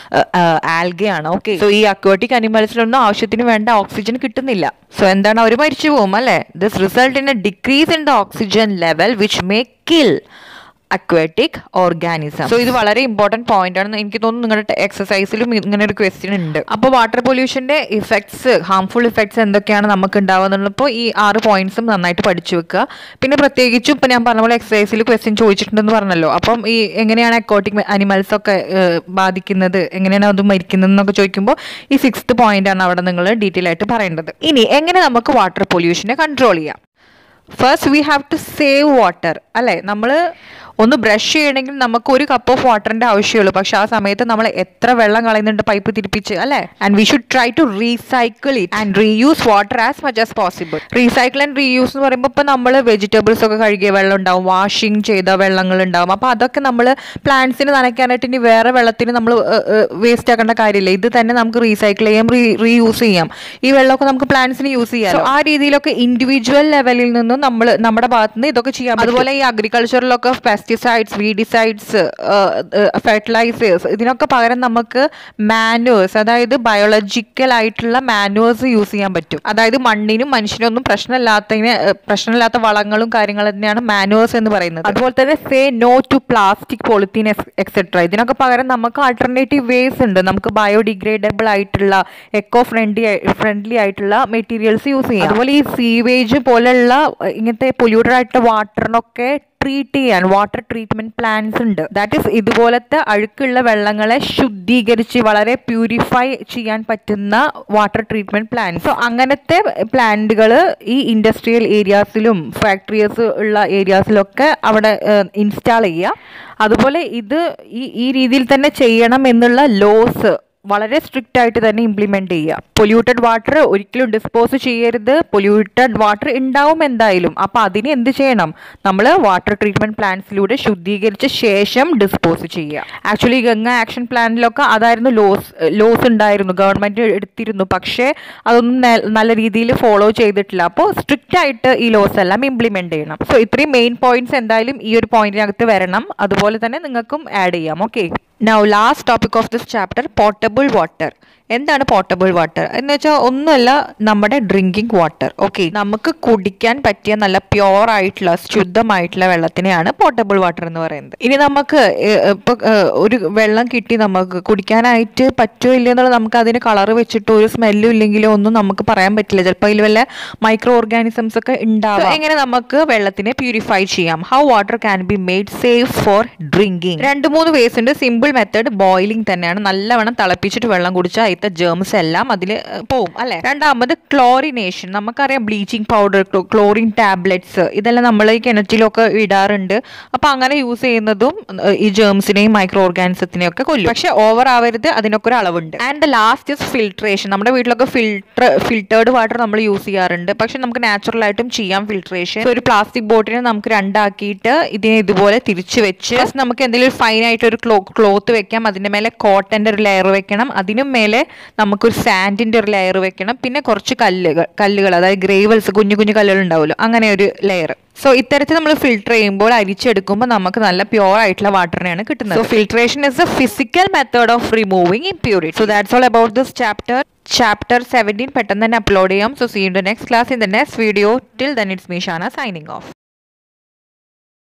ആൽഗയാണ് ഓക്കെ സോ ഈ അക്വാറ്റിക് അനിമൽസിലൊന്നും ആവശ്യത്തിന് വേണ്ട ഓക്സിജൻ കിട്ടുന്നില്ല സോ എന്താണ് അവർ മരിച്ചു പോകും അല്ലേ this result in a decrease in the oxygen level which may kill aquatic organism so ഇത് വളരെ ഇമ്പോർട്ടൻറ്റ് പോയിന്റ് ആണ് എനിക്ക് തോന്നുന്നു നിങ്ങളുടെ എക്സസൈസിലും ഇങ്ങനെ ഒരു ക്വസ്റ്റ്യൻ ഉണ്ട് അപ്പോൾ വാട്ടർ പൊല്യൂഷന്റെ ഇഫക്ട്സ് ഹാംഫുൾ ഇഫക്ട്സ് എന്തൊക്കെയാണ് നമുക്ക് ഉണ്ടാവുന്നുള്ളപ്പോൾ ഈ ആറ് പോയിന്റ്സും നന്നായിട്ട് പഠിച്ചു വെക്കുക പിന്നെ പ്രത്യേകിച്ചും ഇപ്പം ഞാൻ പറഞ്ഞ പോലെ എക്സസൈസിൽ ക്വസ്റ്റ്യൻ ചോദിച്ചിട്ടുണ്ടെന്ന് പറഞ്ഞല്ലോ അപ്പം ഈ എങ്ങനെയാണ് അക്വാട്ടിക് അനിമൽസ് ഒക്കെ ഏഹ്, ബാധിക്കുന്നത് എങ്ങനെയാണ് അത് മരിക്കുന്നത് എന്നൊക്കെ ചോദിക്കുമ്പോൾ ഈ സിക്സ്ത് പോയിന്റ് ആണ് അവിടെ നിങ്ങൾ ഡീറ്റെയിൽ ആയിട്ട് പറയേണ്ടത് ഇനി എങ്ങനെ നമുക്ക് വാട്ടർ പൊല്യൂഷനെ കൺട്രോൾ ചെയ്യാം first we have to save water അല്ലേ നമ്മൾ ഒന്ന് ബ്രഷ് ചെയ്യണമെങ്കിൽ നമുക്ക് ഒരു കപ്പ് ഓഫ് വാട്ടറിന്റെ ആവശ്യമുള്ളൂ പക്ഷെ ആ സമയത്ത് നമ്മൾ എത്ര വെള്ളം കളയുന്നുണ്ട് പൈപ്പ് തിരിപ്പിച്ച് അല്ലേ and we should try to recycle it and reuse water as much as possible recycle and reuse എന്ന് പറയുമ്പോൾ ഇപ്പം നമ്മൾ വെജിറ്റബിൾസ് ഒക്കെ കഴുകിയ വെള്ളം ഉണ്ടാവും വാഷിംഗ് ചെയ്ത വെള്ളങ്ങൾ ഉണ്ടാവും അപ്പോൾ അതൊക്കെ നമ്മൾ പ്ലാന്റ്സിന് നനയ്ക്കാനായിട്ട് ഇനി വേറെ വെള്ളത്തിന് നമ്മൾ വേസ്റ്റ് ആക്കേണ്ട കാര്യമില്ല ഇത് തന്നെ നമുക്ക് റീസൈക്കിൾ ചെയ്യാം റീയൂസ് ചെയ്യാം ഈ വെള്ളമൊക്കെ നമുക്ക് പ്ലാന്റ്സിന് യൂസ് ചെയ്യാം So, ആ രീതിയിലൊക്കെ ഇൻഡിവിജ്വൽ ലെവലിൽ നിന്നും നമ്മൾ നമ്മുടെ ഭാഗത്ത് നിന്ന് ഇതൊക്കെ ചെയ്യാം അതുപോലെ ഈ അഗ്രികൾച്ചറിലൊക്കെ പെസ്റ്റിസൈഡ്സ് വീഡിസൈഡ്സ് ഫെർട്ടിലൈസേഴ്സ് ഇതിനൊക്കെ പകരം നമുക്ക് മാനുവേഴ്സ് അതായത് ബയോളജിക്കൽ ആയിട്ടുള്ള മാനുവേഴ്സ് യൂസ് ചെയ്യാൻ പറ്റും അതായത് മണ്ണിനും മനുഷ്യനും ഒന്നും പ്രശ്നമില്ലാത്തതിന് ഏഹ്, പ്രശ്നമില്ലാത്ത വളങ്ങളും കാര്യങ്ങളും തന്നെയാണ് മാനുവേഴ്സ് എന്ന് പറയുന്നത് അതുപോലെ തന്നെ say no to plastic polythene etcetera ഇതിനൊക്കെ പകരം നമുക്ക് ആൾട്ടർനേറ്റീവ് വേസ് ഉണ്ട് നമുക്ക് ബയോഡിഗ്രേഡബിൾ ആയിട്ടുള്ള എക്കോ ഫ്രണ്ട്ലി ഫ്രണ്ട്ലി ആയിട്ടുള്ള മെറ്റീരിയൽസ് യൂസ് ചെയ്യാം അതുപോലെ ഈ സീവേജ് പോലെയുള്ള ഏഹ്, ഇങ്ങനത്തെ പൊല്യൂട്ടഡ് ആയിട്ടുള്ള വാട്ടറിനൊക്കെ ട്രീറ്റ് ചെയ്യാൻ വാട്ടർ ട്രീറ്റ്മെന്റ് പ്ലാന്റ്സ് ഉണ്ട് ദാറ്റ് ഈസ് ഇതുപോലത്തെ അഴുക്കുള്ള വെള്ളങ്ങളെ ശുദ്ധീകരിച്ച് വളരെ പ്യൂരിഫൈ ചെയ്യാൻ പറ്റുന്ന വാട്ടർ ട്രീറ്റ്മെന്റ് പ്ലാന്റ് സോ അങ്ങനത്തെ പ്ലാന്റുകൾ ഈ ഇൻഡസ്ട്രിയൽ ഏരിയാസിലും ഫാക്ടറീസ് ഉള്ള ഏരിയാസിലൊക്കെ അവിടെ ഇൻസ്റ്റാൾ ചെയ്യുക അതുപോലെ ഇത് ഈ ഈ രീതിയിൽ തന്നെ ചെയ്യണം എന്നുള്ള ലോസ് വളരെ സ്ട്രിക്റ്റ് ആയിട്ട് തന്നെ ഇംപ്ലിമെന്റ് ചെയ്യുക പൊല്യൂട്ടഡ് വാട്ടർ ഒരിക്കലും ഡിസ്പോസ് ചെയ്യരുത് പൊല്യൂട്ടഡ് വാട്ടർ ഉണ്ടാവും എന്തായാലും അപ്പൊ അതിന് എന്ത് ചെയ്യണം നമ്മൾ വാട്ടർ ട്രീറ്റ്മെന്റ് പ്ലാന്റ്സിലൂടെ ശുദ്ധീകരിച്ച ശേഷം ഡിസ്പോസ് ചെയ്യുക ആക്ച്വലി ഗംഗ ആക്ഷൻ പ്ലാനിലൊക്കെ അതായിരുന്നു ലോസ് ലോസ് ഉണ്ടായിരുന്നു ഗവൺമെന്റ് എടുത്തിരുന്നു പക്ഷേ അതൊന്നും നെ- നല്ല രീതിയിൽ ഫോളോ ചെയ്തിട്ടില്ല അപ്പോൾ സ്ട്രിക്റ്റ് ആയിട്ട് ഈ ലോസ് എല്ലാം ഇംപ്ലിമെന്റ് ചെയ്യണം സോ ഇത്രയും മെയിൻ പോയിന്റ്സ് എന്തായാലും ഈ ഒരു പോയിന്റിനകത്ത് വരണം അതുപോലെ തന്നെ നിങ്ങൾക്കും ആഡ് ചെയ്യാം okay now last topic of this chapter portable water എന്താണ് പോർട്ടബിൾ വാട്ടർ എന്ന് വെച്ചാൽ ഒന്നുമല്ല നമ്മുടെ ഡ്രിങ്കിങ് വാട്ടർ ഓക്കെ നമുക്ക് കുടിക്കാൻ പറ്റിയ നല്ല പ്യോർ ആയിട്ടുള്ള ശുദ്ധമായിട്ടുള്ള വെള്ളത്തിനെയാണ് പോർട്ടബിൾ വാട്ടർ എന്ന് പറയുന്നത് ഇനി നമുക്ക് ഏഹ്, ഇപ്പൊ ഏഹ്, ഒരു വെള്ളം കിട്ടി നമുക്ക് കുടിക്കാനായിട്ട് പറ്റുമോ ഇല്ലയോ എന്നുള്ളത് നമുക്ക് അതിന് കളർ വെച്ചിട്ടോ ഒരു സ്മെല്ലും ഇല്ലെങ്കിലോ ഒന്നും നമുക്ക് പറയാൻ പറ്റില്ല ചിലപ്പോൾ അതിൽ വല്ല മൈക്രോ ഓർഗാനിസംസ് ഒക്കെ ഉണ്ടാവും എങ്ങനെ നമുക്ക് വെള്ളത്തിനെ പ്യൂരിഫൈ ചെയ്യാം how water can be made safe for drinking രണ്ട് മൂന്ന് വേസ് ഉണ്ട് സിമ്പിൾ മെത്തേഡ് ബോയിലിംഗ് തന്നെയാണ് നല്ലവണ്ണം തിളപ്പിച്ചിട്ട് വെള്ളം കുടിച്ചാൽ അതിലത്തെ ജേംസ് എല്ലാം അതിൽ പോവും അല്ലെ രണ്ടാമത് ക്ലോറിനേഷൻ നമുക്കറിയാം ബ്ലീച്ചിങ് പൗഡർ ക്ലോറിൻ ടാബ്ലറ്റ്സ് ഇതെല്ലാം നമ്മൾ ഈ കിണറ്റിലൊക്കെ ഇടാറുണ്ട് അപ്പൊ അങ്ങനെ യൂസ് ചെയ്യുന്നതും ഏഹ്, ഈ ജേംസിനെയും മൈക്രോ ഓർഗാനിസത്തിനെയും ഒക്കെ കൊല്ലും പക്ഷെ ഓവർ ആവരുത് അതിനൊക്കെ ഒരു അളവുണ്ട് ആൻഡ് ലാസ്റ്റ് ഇസ് ഫിൽട്രേഷൻ നമ്മുടെ വീട്ടിലൊക്കെ ഫിൽട്ടർ ഫിൽറ്റേർഡ് വാട്ടർ നമ്മൾ യൂസ് ചെയ്യാറുണ്ട് പക്ഷെ നമുക്ക് നാച്ചുറൽ ആയിട്ടും ചെയ്യാം ഫിൽട്രേഷൻ ഒരു പ്ലാസ്റ്റിക് ബോട്ടിനെ നമുക്ക് രണ്ടാക്കിയിട്ട് ഇതിനെ ഇതുപോലെ തിരിച്ചു വെച്ച് Just നമുക്ക് എന്തെങ്കിലും ഒരു ഫൈൻ ആയിട്ട് ഒരു ക്ലോ ക്ലോത്ത് വെക്കാം അതിന്റെ മേലെ കോട്ടന്റെ ഒരു ലെയർ വെക്കണം അതിനും മേലെ നമുക്കൊരു സാൻഡിന്റെ ഒരു ലെയർ വെക്കണം പിന്നെ കുറച്ച് കല്ലുകൾ കല്ലുകൾ അതായത് ഗ്രേവൽസ് കുഞ്ഞു കുഞ്ഞു കല്ലുകൾ ഉണ്ടാവുമല്ലോ അങ്ങനെ ഒരു ലെയർ സോ ഇത്തരത്തിൽ നമ്മൾ ഫിൽട്ടർ ചെയ്യുമ്പോൾ അരിച്ചെടുക്കുമ്പോൾ നമുക്ക് നല്ല പ്യോർ ആയിട്ടുള്ള വാട്ടറിനെയാണ് കിട്ടുന്നത് so filtration is a physical method of removing impurity so that's all about this chapter chapter seventeen പെട്ടെന്ന് തന്നെ അപ്ലോഡ് ചെയ്യാം so see in the next class in the next video till then it's me Shana signing of